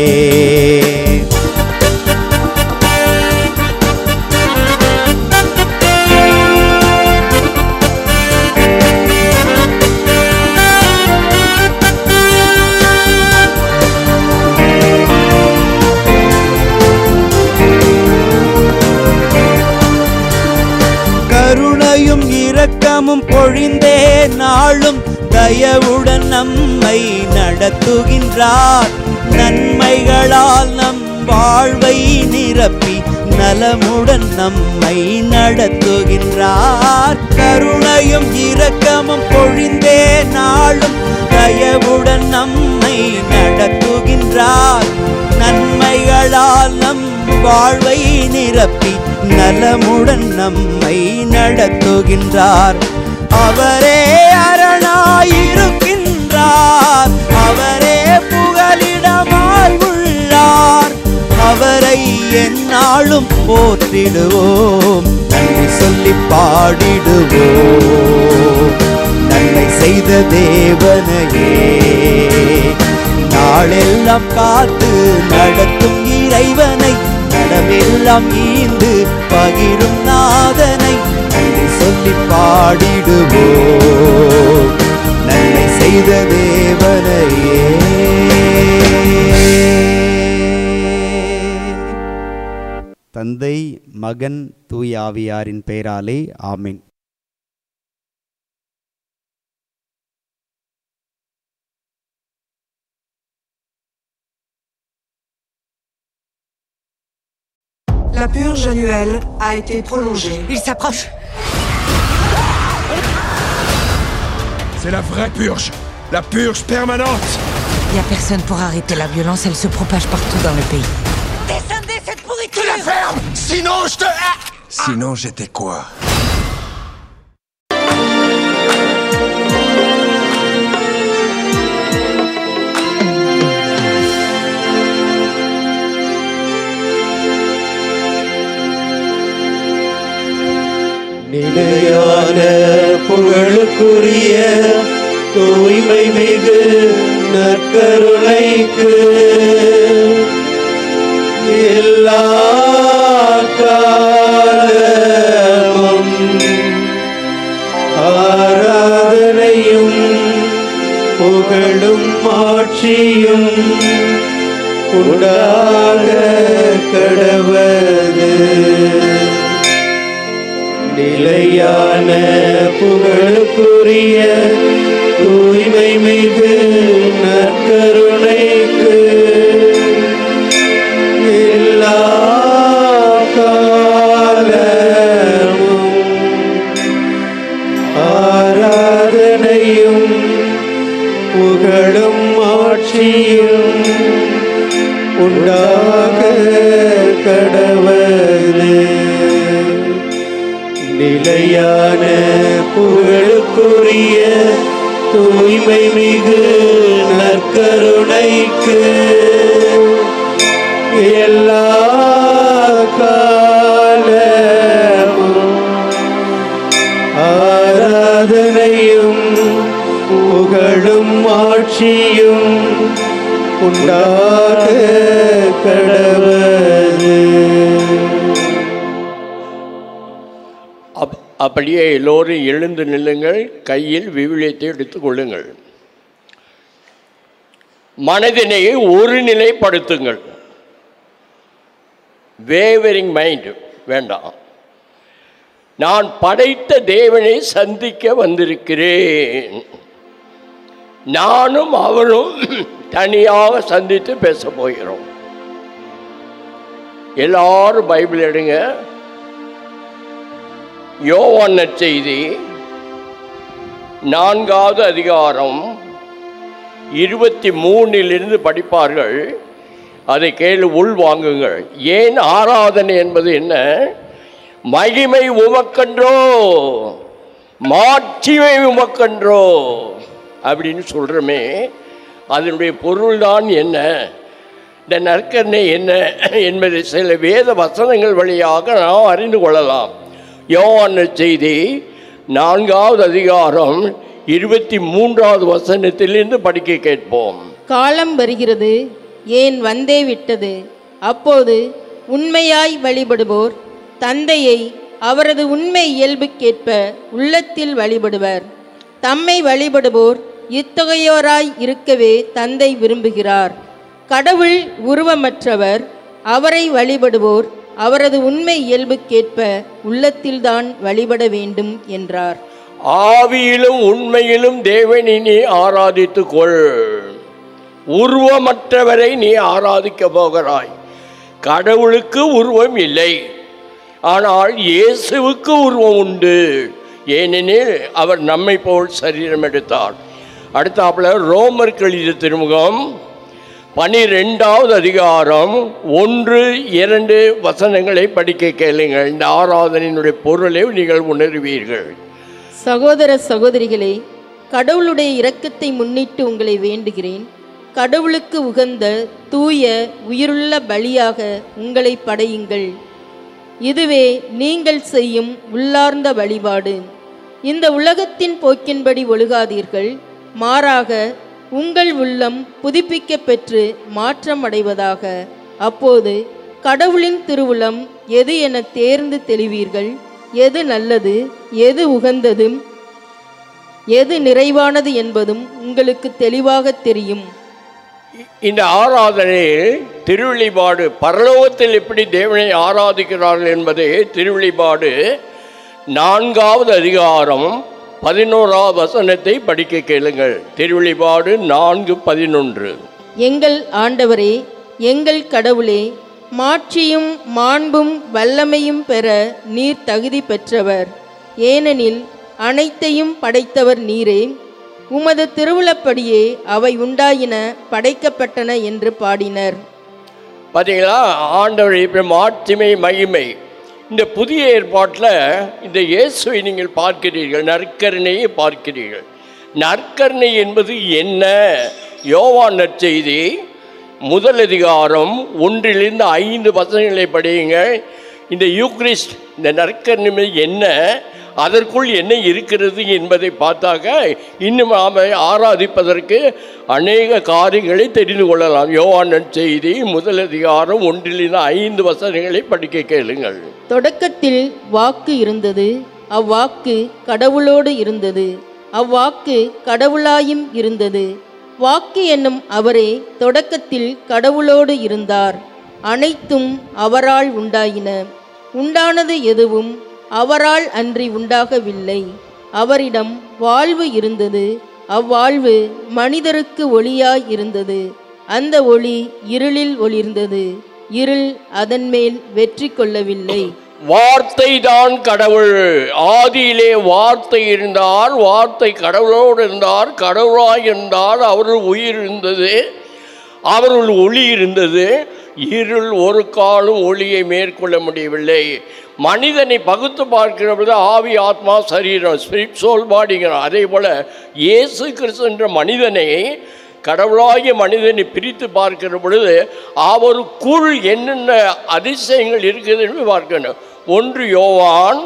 கருணையும் இரக்கமும் பொழிந்தே நாளும் தயவுடன் நம்மை நடத்துகின்றார் நன்மைகளால் நம் வாழ்வை நிரப்பி நலமுடன் நம்மை நடத்துகின்றார் கருணையும் இரக்கமும் பொழிந்தே நாளும் தயவுடன் நம்மை நடத்துகின்றார் நன்மைகளால் நம் வாழ்வை நிரப்பி நலமுடன் நம்மை நடத்துகின்றார் அவரே அரணாயிருக்கின்றார் அவரே புகலிடமாய் உள்ளார் அவரை எந்நாளும் போற்றிடுவோம் நன்றி சொல்லி பாடிடுவோம் நன்மை செய்த தேவனையே நாளெல்லாம் காத்து நடத்தும் இறைவனை நலமெல்லாம் ஈந்து பகிரும் நாதனை நன்றி சொல்லி பாடிடுவோம் நன்மை செய்த தேவனையே தந்தை மகன் தூயாவியாரின் பெயராலே ஆமென் La purge annuelle a été prolongée. Il s'approche C'est la vraie purge La purge permanente Il n'y a personne pour arrêter la violence, elle se propage partout dans le pays. Descendez cette Tu pourriture la fermes Sinon je te... Sinon j'étais quoi நிலையான புகழுக்குரிய தூய்மை மிகு நற்கருணைக்கு எல்லா காலமும் ஆராதனையும் புகழும் ஆட்சியும் உண்டாக கடவது நிலையான புகழுக்குரிய தூய்மை மிகு நற்கருணைக்கு எல்லா காலமும் ஆராதனையும் புகழும் ஆட்சியும் உண்டாக கடவது நிலையான புகழுக்குரிய தூய்மை மிகு நற்கருணைக்கு எல்லா காலமும் ஆராதனையும் புகழும் ஆட்சியும் உண்டாக கடவது அப் அப்படியே எல்லோரும் எழுந்து நில்லுங்கள் கையில் விவிலியத்தை எடுத்துக் கொள்ளுங்கள் மனதினை ஒருநிலைப்படுத்துங்கள் வேவரிங் மைண்ட் வேண்டாம் நான் படைத்த தேவனை சந்திக்க வந்திருக்கிறேன் நானும் அவனும் தனியாக சந்தித்து பேச போகிறோம் எல்லாரும் பைபிள் எடுங்க யோவான் நற்செய்தி நான்காவது அதிகாரம் இருபத்தி மூணிலிருந்து படிப்பார்கள் அதை கேளு உள் வாங்குங்கள் ஏன் ஆராதனை என்பது என்ன மகிமை உமக்கன்றோ மாட்சிமை உமக்கன்றோ அப்படின்னு சொல்கிறோமே அதனுடைய பொருள்தான் என்ன இந்த நற்கரணை என்ன என்பதை சில வேத வசனங்கள் வழியாக நாம் அறிந்து கொள்ளலாம் யோவான் செய்தி நான்காவது அதிகாரம் இருபத்தி மூன்றாவது வசனத்திலிருந்து படிக்க கேட்போம் காலம் வருகிறது ஏன் வந்தே விட்டது அப்போது உண்மையாய் வழிபடுவோர் தந்தையை அவரது உண்மை இயல்புக்கேற்ப உள்ளத்தில் வழிபடுவர் தம்மை வழிபடுவோர் இத்தகையோராய் இருக்கவே தந்தை விரும்புகிறார் கடவுள் உருவமற்றவர் அவரை வழிபடுவோர் அவரது உண்மை இயல்புக்கேற்ப உள்ளத்தில்தான் வழிபட வேண்டும் என்றார் ஆவியிலும் உண்மையிலும் தேவனை நீ ஆராதித்துக் கொள் உருவமற்றவரை நீ ஆராதிக்க போகிறாய் கடவுளுக்கு உருவம் இல்லை ஆனால் இயேசுவுக்கு உருவம் உண்டு ஏனெனில் அவர் நம்மை போல் சரீரம் எடுத்தார் அடுத்தாப்புல ரோமர் கழித திருமுகம் பனிரெண்டாவது அதிகாரம் ஒன்று இரண்டு வசனங்களை படிக்க கேளுங்கள் இந்த ஆராதனையினுடைய பொருளை நீங்கள் உணர்வீர்கள் சகோதர சகோதரிகளே கடவுளுடைய இரக்கத்தை முன்னிட்டு உங்களை வேண்டுகிறேன் கடவுளுக்கு உகந்த தூய உயிருள்ள பலியாக உங்களை படையுங்கள் இதுவே நீங்கள் செய்யும் உள்ளார்ந்த வழிபாடு இந்த உலகத்தின் போக்கின்படி ஒழுகாதீர்கள் மாறாக உங்கள் உள்ளம் புதுப்பிக்கப் பெற்று மாற்றம் அடைவதாக அப்போது கடவுளின் திருவுளம் எது என தேர்ந்து தெளிவீர்கள் எது நல்லது எது உகந்ததும் எது நிறைவானது என்பதும் உங்களுக்கு தெளிவாக தெரியும் இந்த ஆராதனையில் திருவெளிப்பாடு பரலோகத்தில் எப்படி தேவனை ஆராதிக்கிறார்கள் என்பதை திருவெளிப்பாடு நான்காவது அதிகாரம் பதினோராவது வசனத்தை படிக்க கேளுங்கள் திருவெளிப்பாடு நான்கு பதினொன்று எங்கள் ஆண்டவரே எங்கள் கடவுளே மாட்சியும் மாண்பும் வல்லமையும் பெற நீர் தகுதி பெற்றவர் ஏனெனில் அனைத்தையும் படைத்தவர் நீரே உமது திருவுளப்படியே அவை உண்டாயின படைக்கப்பட்டன என்று பாடினர் பார்த்தீங்களா ஆண்டவர் இப்போ மாட்சிமை மகிமை இந்த புதிய ஏற்பாட்டில் இந்த இயேசுவை நீங்கள் பார்க்கிறீர்கள் நற்கருணையை பார்க்கிறீர்கள் நற்கருணை என்பது என்ன யோவான் நற்செய்தி முதல் அதிகாரம் ஒன்றிலிருந்து ஐந்து வசனங்களை படியுங்கள் இந்த யூக்ரிஸ்ட் இந்த நற்கருணை என்ன அதற்குள் என்ன இருக்கிறது என்பதை பார்த்தாக்க இன்னும் நாம் ஆராதிப்பதற்கு அநேக காரியங்களை தெரிந்து கொள்ளலாம் யோவானன் செய்தி முதல் அதிகாரம் ஒன்றிலிருந்து ஐந்து வசனங்களை படிக்க கேளுங்கள் தொடக்கத்தில் வாக்கு இருந்தது அவ்வாக்கு கடவுளோடு இருந்தது அவ்வாக்கு கடவுளாயும் இருந்தது வாக்கு என்னும் அவரே தொடக்கத்தில் கடவுளோடு இருந்தார் அனைத்தும் அவரால் உண்டாயின உண்டானது எதுவும் அவரால் அன்றி உண்டாகவில்லை அவரிடம் வாழ்வு இருந்தது அவ்வாழ்வு மனிதருக்கு ஒளியாய் இருந்தது அந்த ஒளி இருளில் ஒளிர்ந்தது இருள் அதன் மேல் வெற்றி கொள்ளவில்லை வார்த்தை தான் கடவுள் ஆதியிலே வார்த்தை இருந்தார் வார்த்தை கடவுளோடு இருந்தார் கடவுளாய் இருந்தார் அவருள் உயிர் இருந்தது அவருள் ஒளி இருந்தது இருள் ஒரு காலும் ஒளியை மேற்கொள்ள முடியவில்லை மனிதனை பகுத்து பார்க்கிற பொழுது ஆவி ஆத்மா சரீரம் ஸ்பிரிட் சோல் பாடிங்கிறோம் அதே போல் இயேசு கிறிஸ்து என்ற மனிதனை கடவுளாகிய மனிதனை பிரித்து பார்க்கிற பொழுது அவருக்குள் என்னென்ன அதிசயங்கள் இருக்குது என்று பார்க்கணும் ஒன்று யோவான்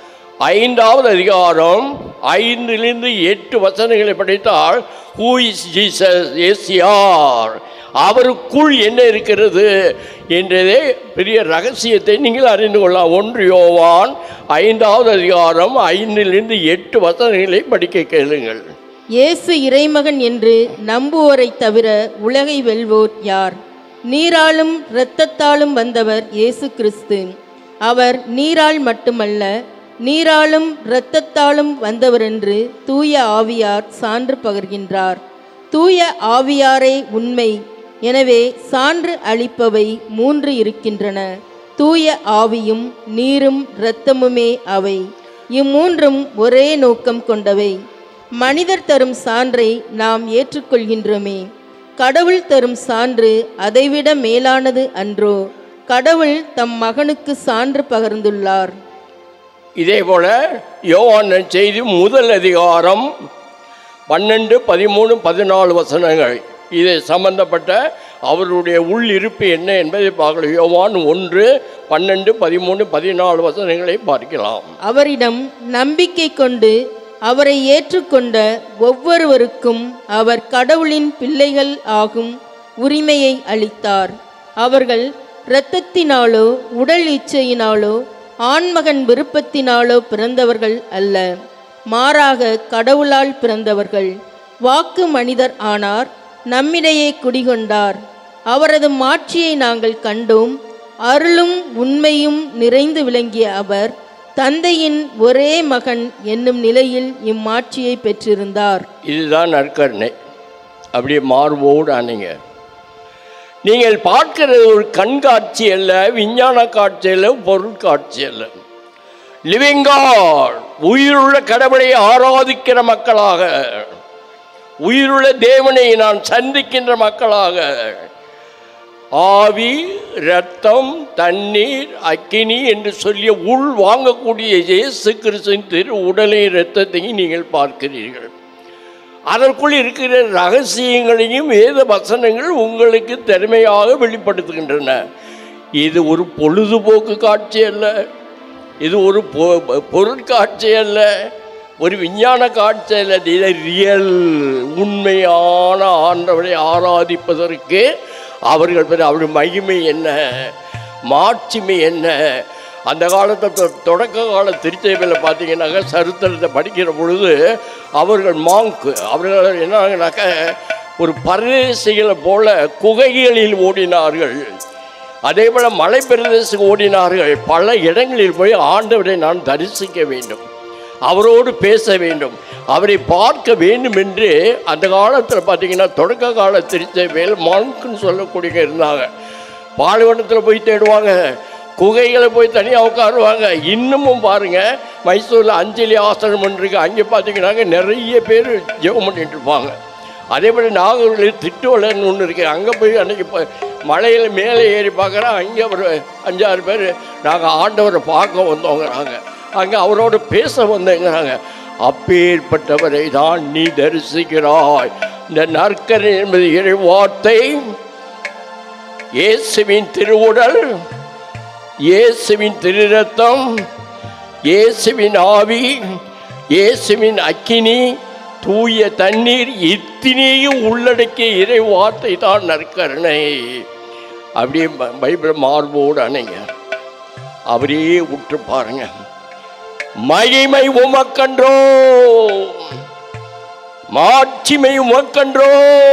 ஐந்தாவது அதிகாரம் ஐந்திலிருந்து எட்டு வசனங்களை படித்தால் ஹூ இஸ் ஜீசஸ் எஸ் யார் அவருக்குள் என்ன இருக்கிறது என்றதே பெரிய ரகசியத்தை நீங்கள் அறிந்து கொள்ளலாம் ஒன்று யோவான் ஐந்தாவது அதிகாரம் ஐந்திலிருந்து எட்டு வசனங்களை படிக்க கேளுங்கள் இயேசு இறைமகன் என்று நம்புவோரைத் தவிர உலகை வெல்வோர் யார் நீராலும் இரத்தத்தாலும் வந்தவர் இயேசு கிறிஸ்து அவர் நீரால் மட்டுமல்ல நீராலும் இரத்தத்தாலும் வந்தவரென்று தூய ஆவியார் சான்று பகர்கின்றார் தூய ஆவியாரே உண்மை எனவே சான்று அளிப்பவை மூன்று இருக்கின்றன தூய ஆவியும் நீரும் இரத்தமுமே அவை இம்மூன்றும் ஒரே நோக்கம் கொண்டவை மனிதர் தரும் சான்றை நாம் ஏற்றுக்கொள்கின்றோமே கடவுள் தரும் சான்று அதைவிட மேலானது அன்றோ கடவுள் தம் மகனுக்கு சான்று பகர்ந்துள்ளார் இதே போல யோவான் செய்தி முதல் அதிகாரம் பன்னெண்டு பதிமூணு பதினாலு வசனங்கள் இது சம்பந்தப்பட்ட அவருடைய உள் இருப்பு என்ன என்பதை பார்க்கலாம் யோவான் ஒன்று பன்னெண்டு பதிமூணு பதினாலு வசனங்களை பார்க்கலாம் அவரிடம் நம்பிக்கை கொண்டு அவரை ஏற்றுக்கொண்ட ஒவ்வொருவருக்கும் அவர் கடவுளின் பிள்ளைகள் ஆகும் உரிமையை அளித்தார் அவர்கள் இரத்தத்தினாலோ உடல் இச்சையினாலோ ஆண்மகன் விருப்பத்தினாலோ பிறந்தவர்கள் அல்ல மாறாக கடவுளால் பிறந்தவர்கள் வாக்கு மனிதர் ஆனார் நம்மிடையே குடிகொண்டார் அவரது மாட்சியை நாங்கள் கண்டோம் அருளும் உண்மையும் நிறைந்து விளங்கிய அவர் தந்தையின் ஒரே மகன் என்னும் நிலையில் இம்மாட்சியை பெற்றிருந்தார் இதுதான் நற்கருணை அப்படியே மார்போடு அணைங்க நீங்கள் பார்க்கிறது ஒரு கண்காட்சி அல்ல விஞ்ஞான காட்சி அல்ல பொருட்காட்சி அல்ல லிவிங் காட் உயிருள்ள கடவுளை ஆராதிக்கிற மக்களாக உயிருள்ள தேவனை நான் சந்திக்கின்ற மக்களாக ஆவி இரத்தம் தண்ணீர் அக்கினி என்று சொல்லிய உள் வாங்கக்கூடிய இயேசு கிறிஸ்துவின் திரு உடலையும் இரத்தத்தையும் நீங்கள் பார்க்கிறீர்கள் அதற்குள் இருக்கிற ரகசியங்களையும் வேத வசனங்கள் உங்களுக்கு திறமையாக வெளிப்படுத்துகின்றன இது ஒரு பொழுதுபோக்கு காட்சி அல்ல இது ஒரு பொ- பொருட்காட்சி அல்ல ஒரு விஞ்ஞான காட்சி அல்ல இது ரியல் உண்மையான ஆண்டவரை ஆராதிப்பதற்கு அவர்கள் பெற அவருடைய மகிமை என்ன மாட்சிமை என்ன அந்த காலத்தை தொ- தொடக்க கால திருச்சேவையில் பார்த்தீங்கன்னாக்கா சரித்திரத்தை படிக்கிற பொழுது அவர்கள் மாங்க் அவர்கள் என்னன்னாக்கா ஒரு பரதேசிகளை போல குகைகளில் ஓடினார்கள் அதே போல மலை பிரதேசம் ஓடினார்கள் பல இடங்களில் போய் ஆண்டவரை நான் தரிசிக்க வேண்டும் அவரோடு பேச வேண்டும் அவரை பார்க்க வேண்டும் என்று அந்த காலத்தில் பார்த்தீங்கன்னா தொடக்க கால திருச்சபையில் மான்க்குன்னு சொல்லக்கூடியவங்க இருந்தாங்க பாலைவனத்தில் போய் தேடுவாங்க குகைகளை போய் தனியாக உட்காருவாங்க இன்னமும் பாருங்க மைசூரில் அஞ்சலி ஆசிரமம் இருக்கு அங்கே பார்த்தீங்கன்னாக்க நிறைய பேர் ஜெபம் பண்ணிட்டு இருப்பாங்க அதே போல் நாகூரில் திட்டுவலன்னு ஒன்று இருக்குது அங்கே போய் அன்றைக்கி இப்போ மலையில் மேலே ஏறி பார்க்குறோம் அங்கே ஒரு அஞ்சாறு பேர் நாங்கள் ஆண்டவரை பார்க்க வந்தோங்கிறாங்க அங்கே அவரோடு பேச வந்தேங்கிறாங்க அப்பேற்பட்டவரை தான் நீ தரிசிக்கிறாய் இந்த நற்கரை என்பது இறை வார்த்தை இயேசுவின் திருவுடல் இயேசுவின் திருரத்தம் இயேசுவின் ஆவி இயேசுவின் அக்கினி தூய தண்ணீர் இத்தினையும் உள்ளடக்கிய இறை வார்த்தை தான் நற்கருணை அப்படியே ப- பைபிள் மார்போடு அணைங்க அவரையே உற்று பாருங்க மகிமை உமக்கன்றோ மாட்சிமை உமக்கன்றோ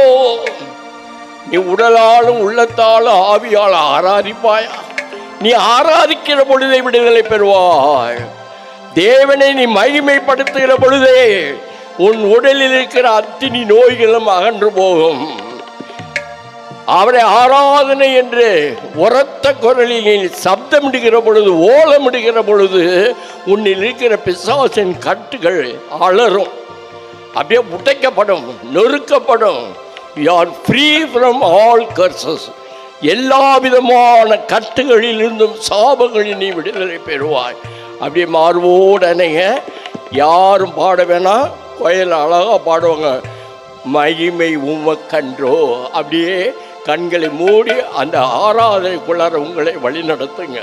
நீ உடலாலும் உள்ளத்தாலும் ஆவியால் ஆராதிப்பாயா நீ ஆராதிக்கிற பொழுதே விடுதலை பெறுவாய் தேவனை நீ மகிமைப்படுத்துகிற பொழுதே உன் உடலில் இருக்கிற அத்தினி நோய்களும் அகன்று போகும் அவரை ஆராதனை என்று உரத்த குரலில் நீ சப்தமிடுகிற பொழுது ஓலமிடுகிற பொழுது உன்னில் இருக்கிற பிசாசின் கட்டுகள் அலறும் அப்படியே உடைக்கப்படும் நொறுக்கப்படும் you are free from all curses எல்லா விதமான கட்டுகளிலிருந்தும் சாபங்களில் நீ விடுதலை பெறுவாய் அப்படியே மார்போடனைய யாரும் பாட வேணாம் கோயில் அழகாக பாடுவாங்க மகிமை உமக்கன்றோ அப்படியே கண்களை மூடி அந்த ஆராதனைக்குள்ளார உங்களை வழி நடத்துங்க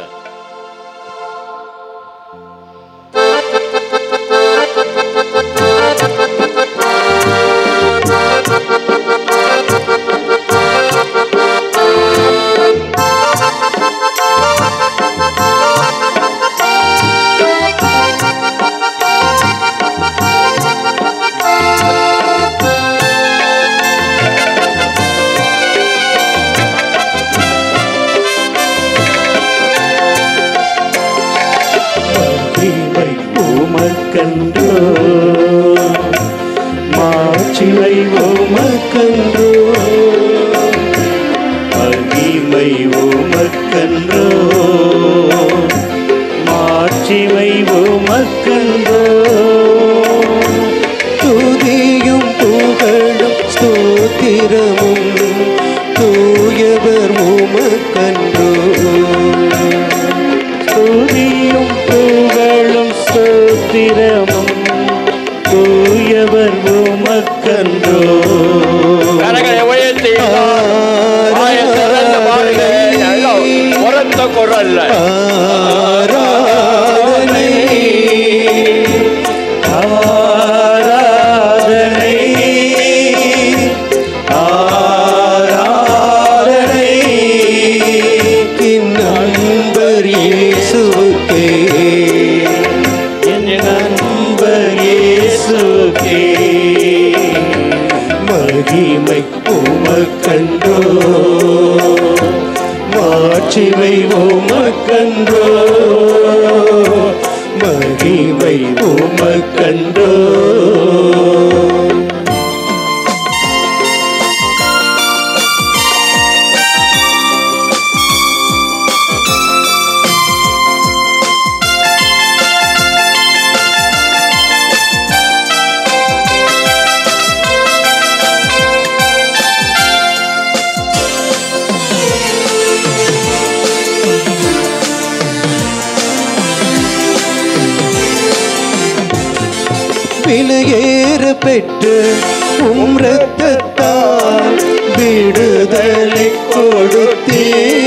மகிமை உமக்கன்றோ மாட்சிமை உமக்கன்றோ மகிமை உமக்கன்றோ மாட்சிமை உமக்கன்றோ துதியும் புகழும் ஸ்தோத்திரமும் தூயவர் உமக்கன்றோ துதியும் புகழும் ஸ்தோத்திரமும் தூயவர் உமக்கன்றோ கரங்களை உயர்த்தி வாயை திறந்து பாருங்க. நல்லா உரத்த குரல்ல ஆராதனை ஆராதனை ஆராதனை என் நண்பர் இயேசுவுக்கே என் நண்பர் இயேசுவுக்கே மகிமை உமக்கன்றோ மாட்சிமை உமக்கன்றோ மகிமை உமக்கன்றோ விலையேற பெற்று உம் ரத்தத்தால் விடுதலை கொடுத்தே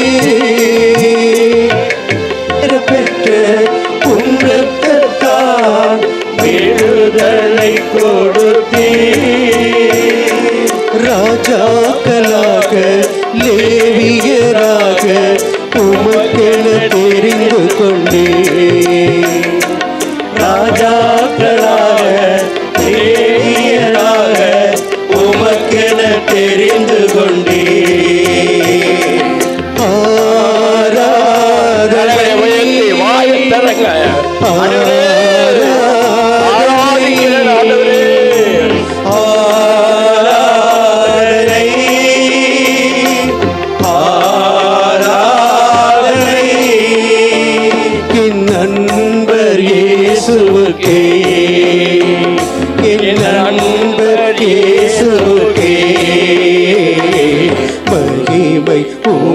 பெற்று உம் ரத்தத்தால் விடுதலை கொடுத்தே ராஜாக்களாக லேவியராக உமக்கென தெரிந்து கொண்டே ராஜாக்களாக தேவியராக உமக்கென தெரிந்து கொண்டே கரங்களை உயர்த்தி வாயை திறங்க ஆண்டவரே, ஆராதிக்கிறேன் ஆண்டவரே. ஆராதனை ஆராதனை என் நண்பர் இயேசுவுக்கே என் நண்பர் இயேசுவுக்கே மகிமை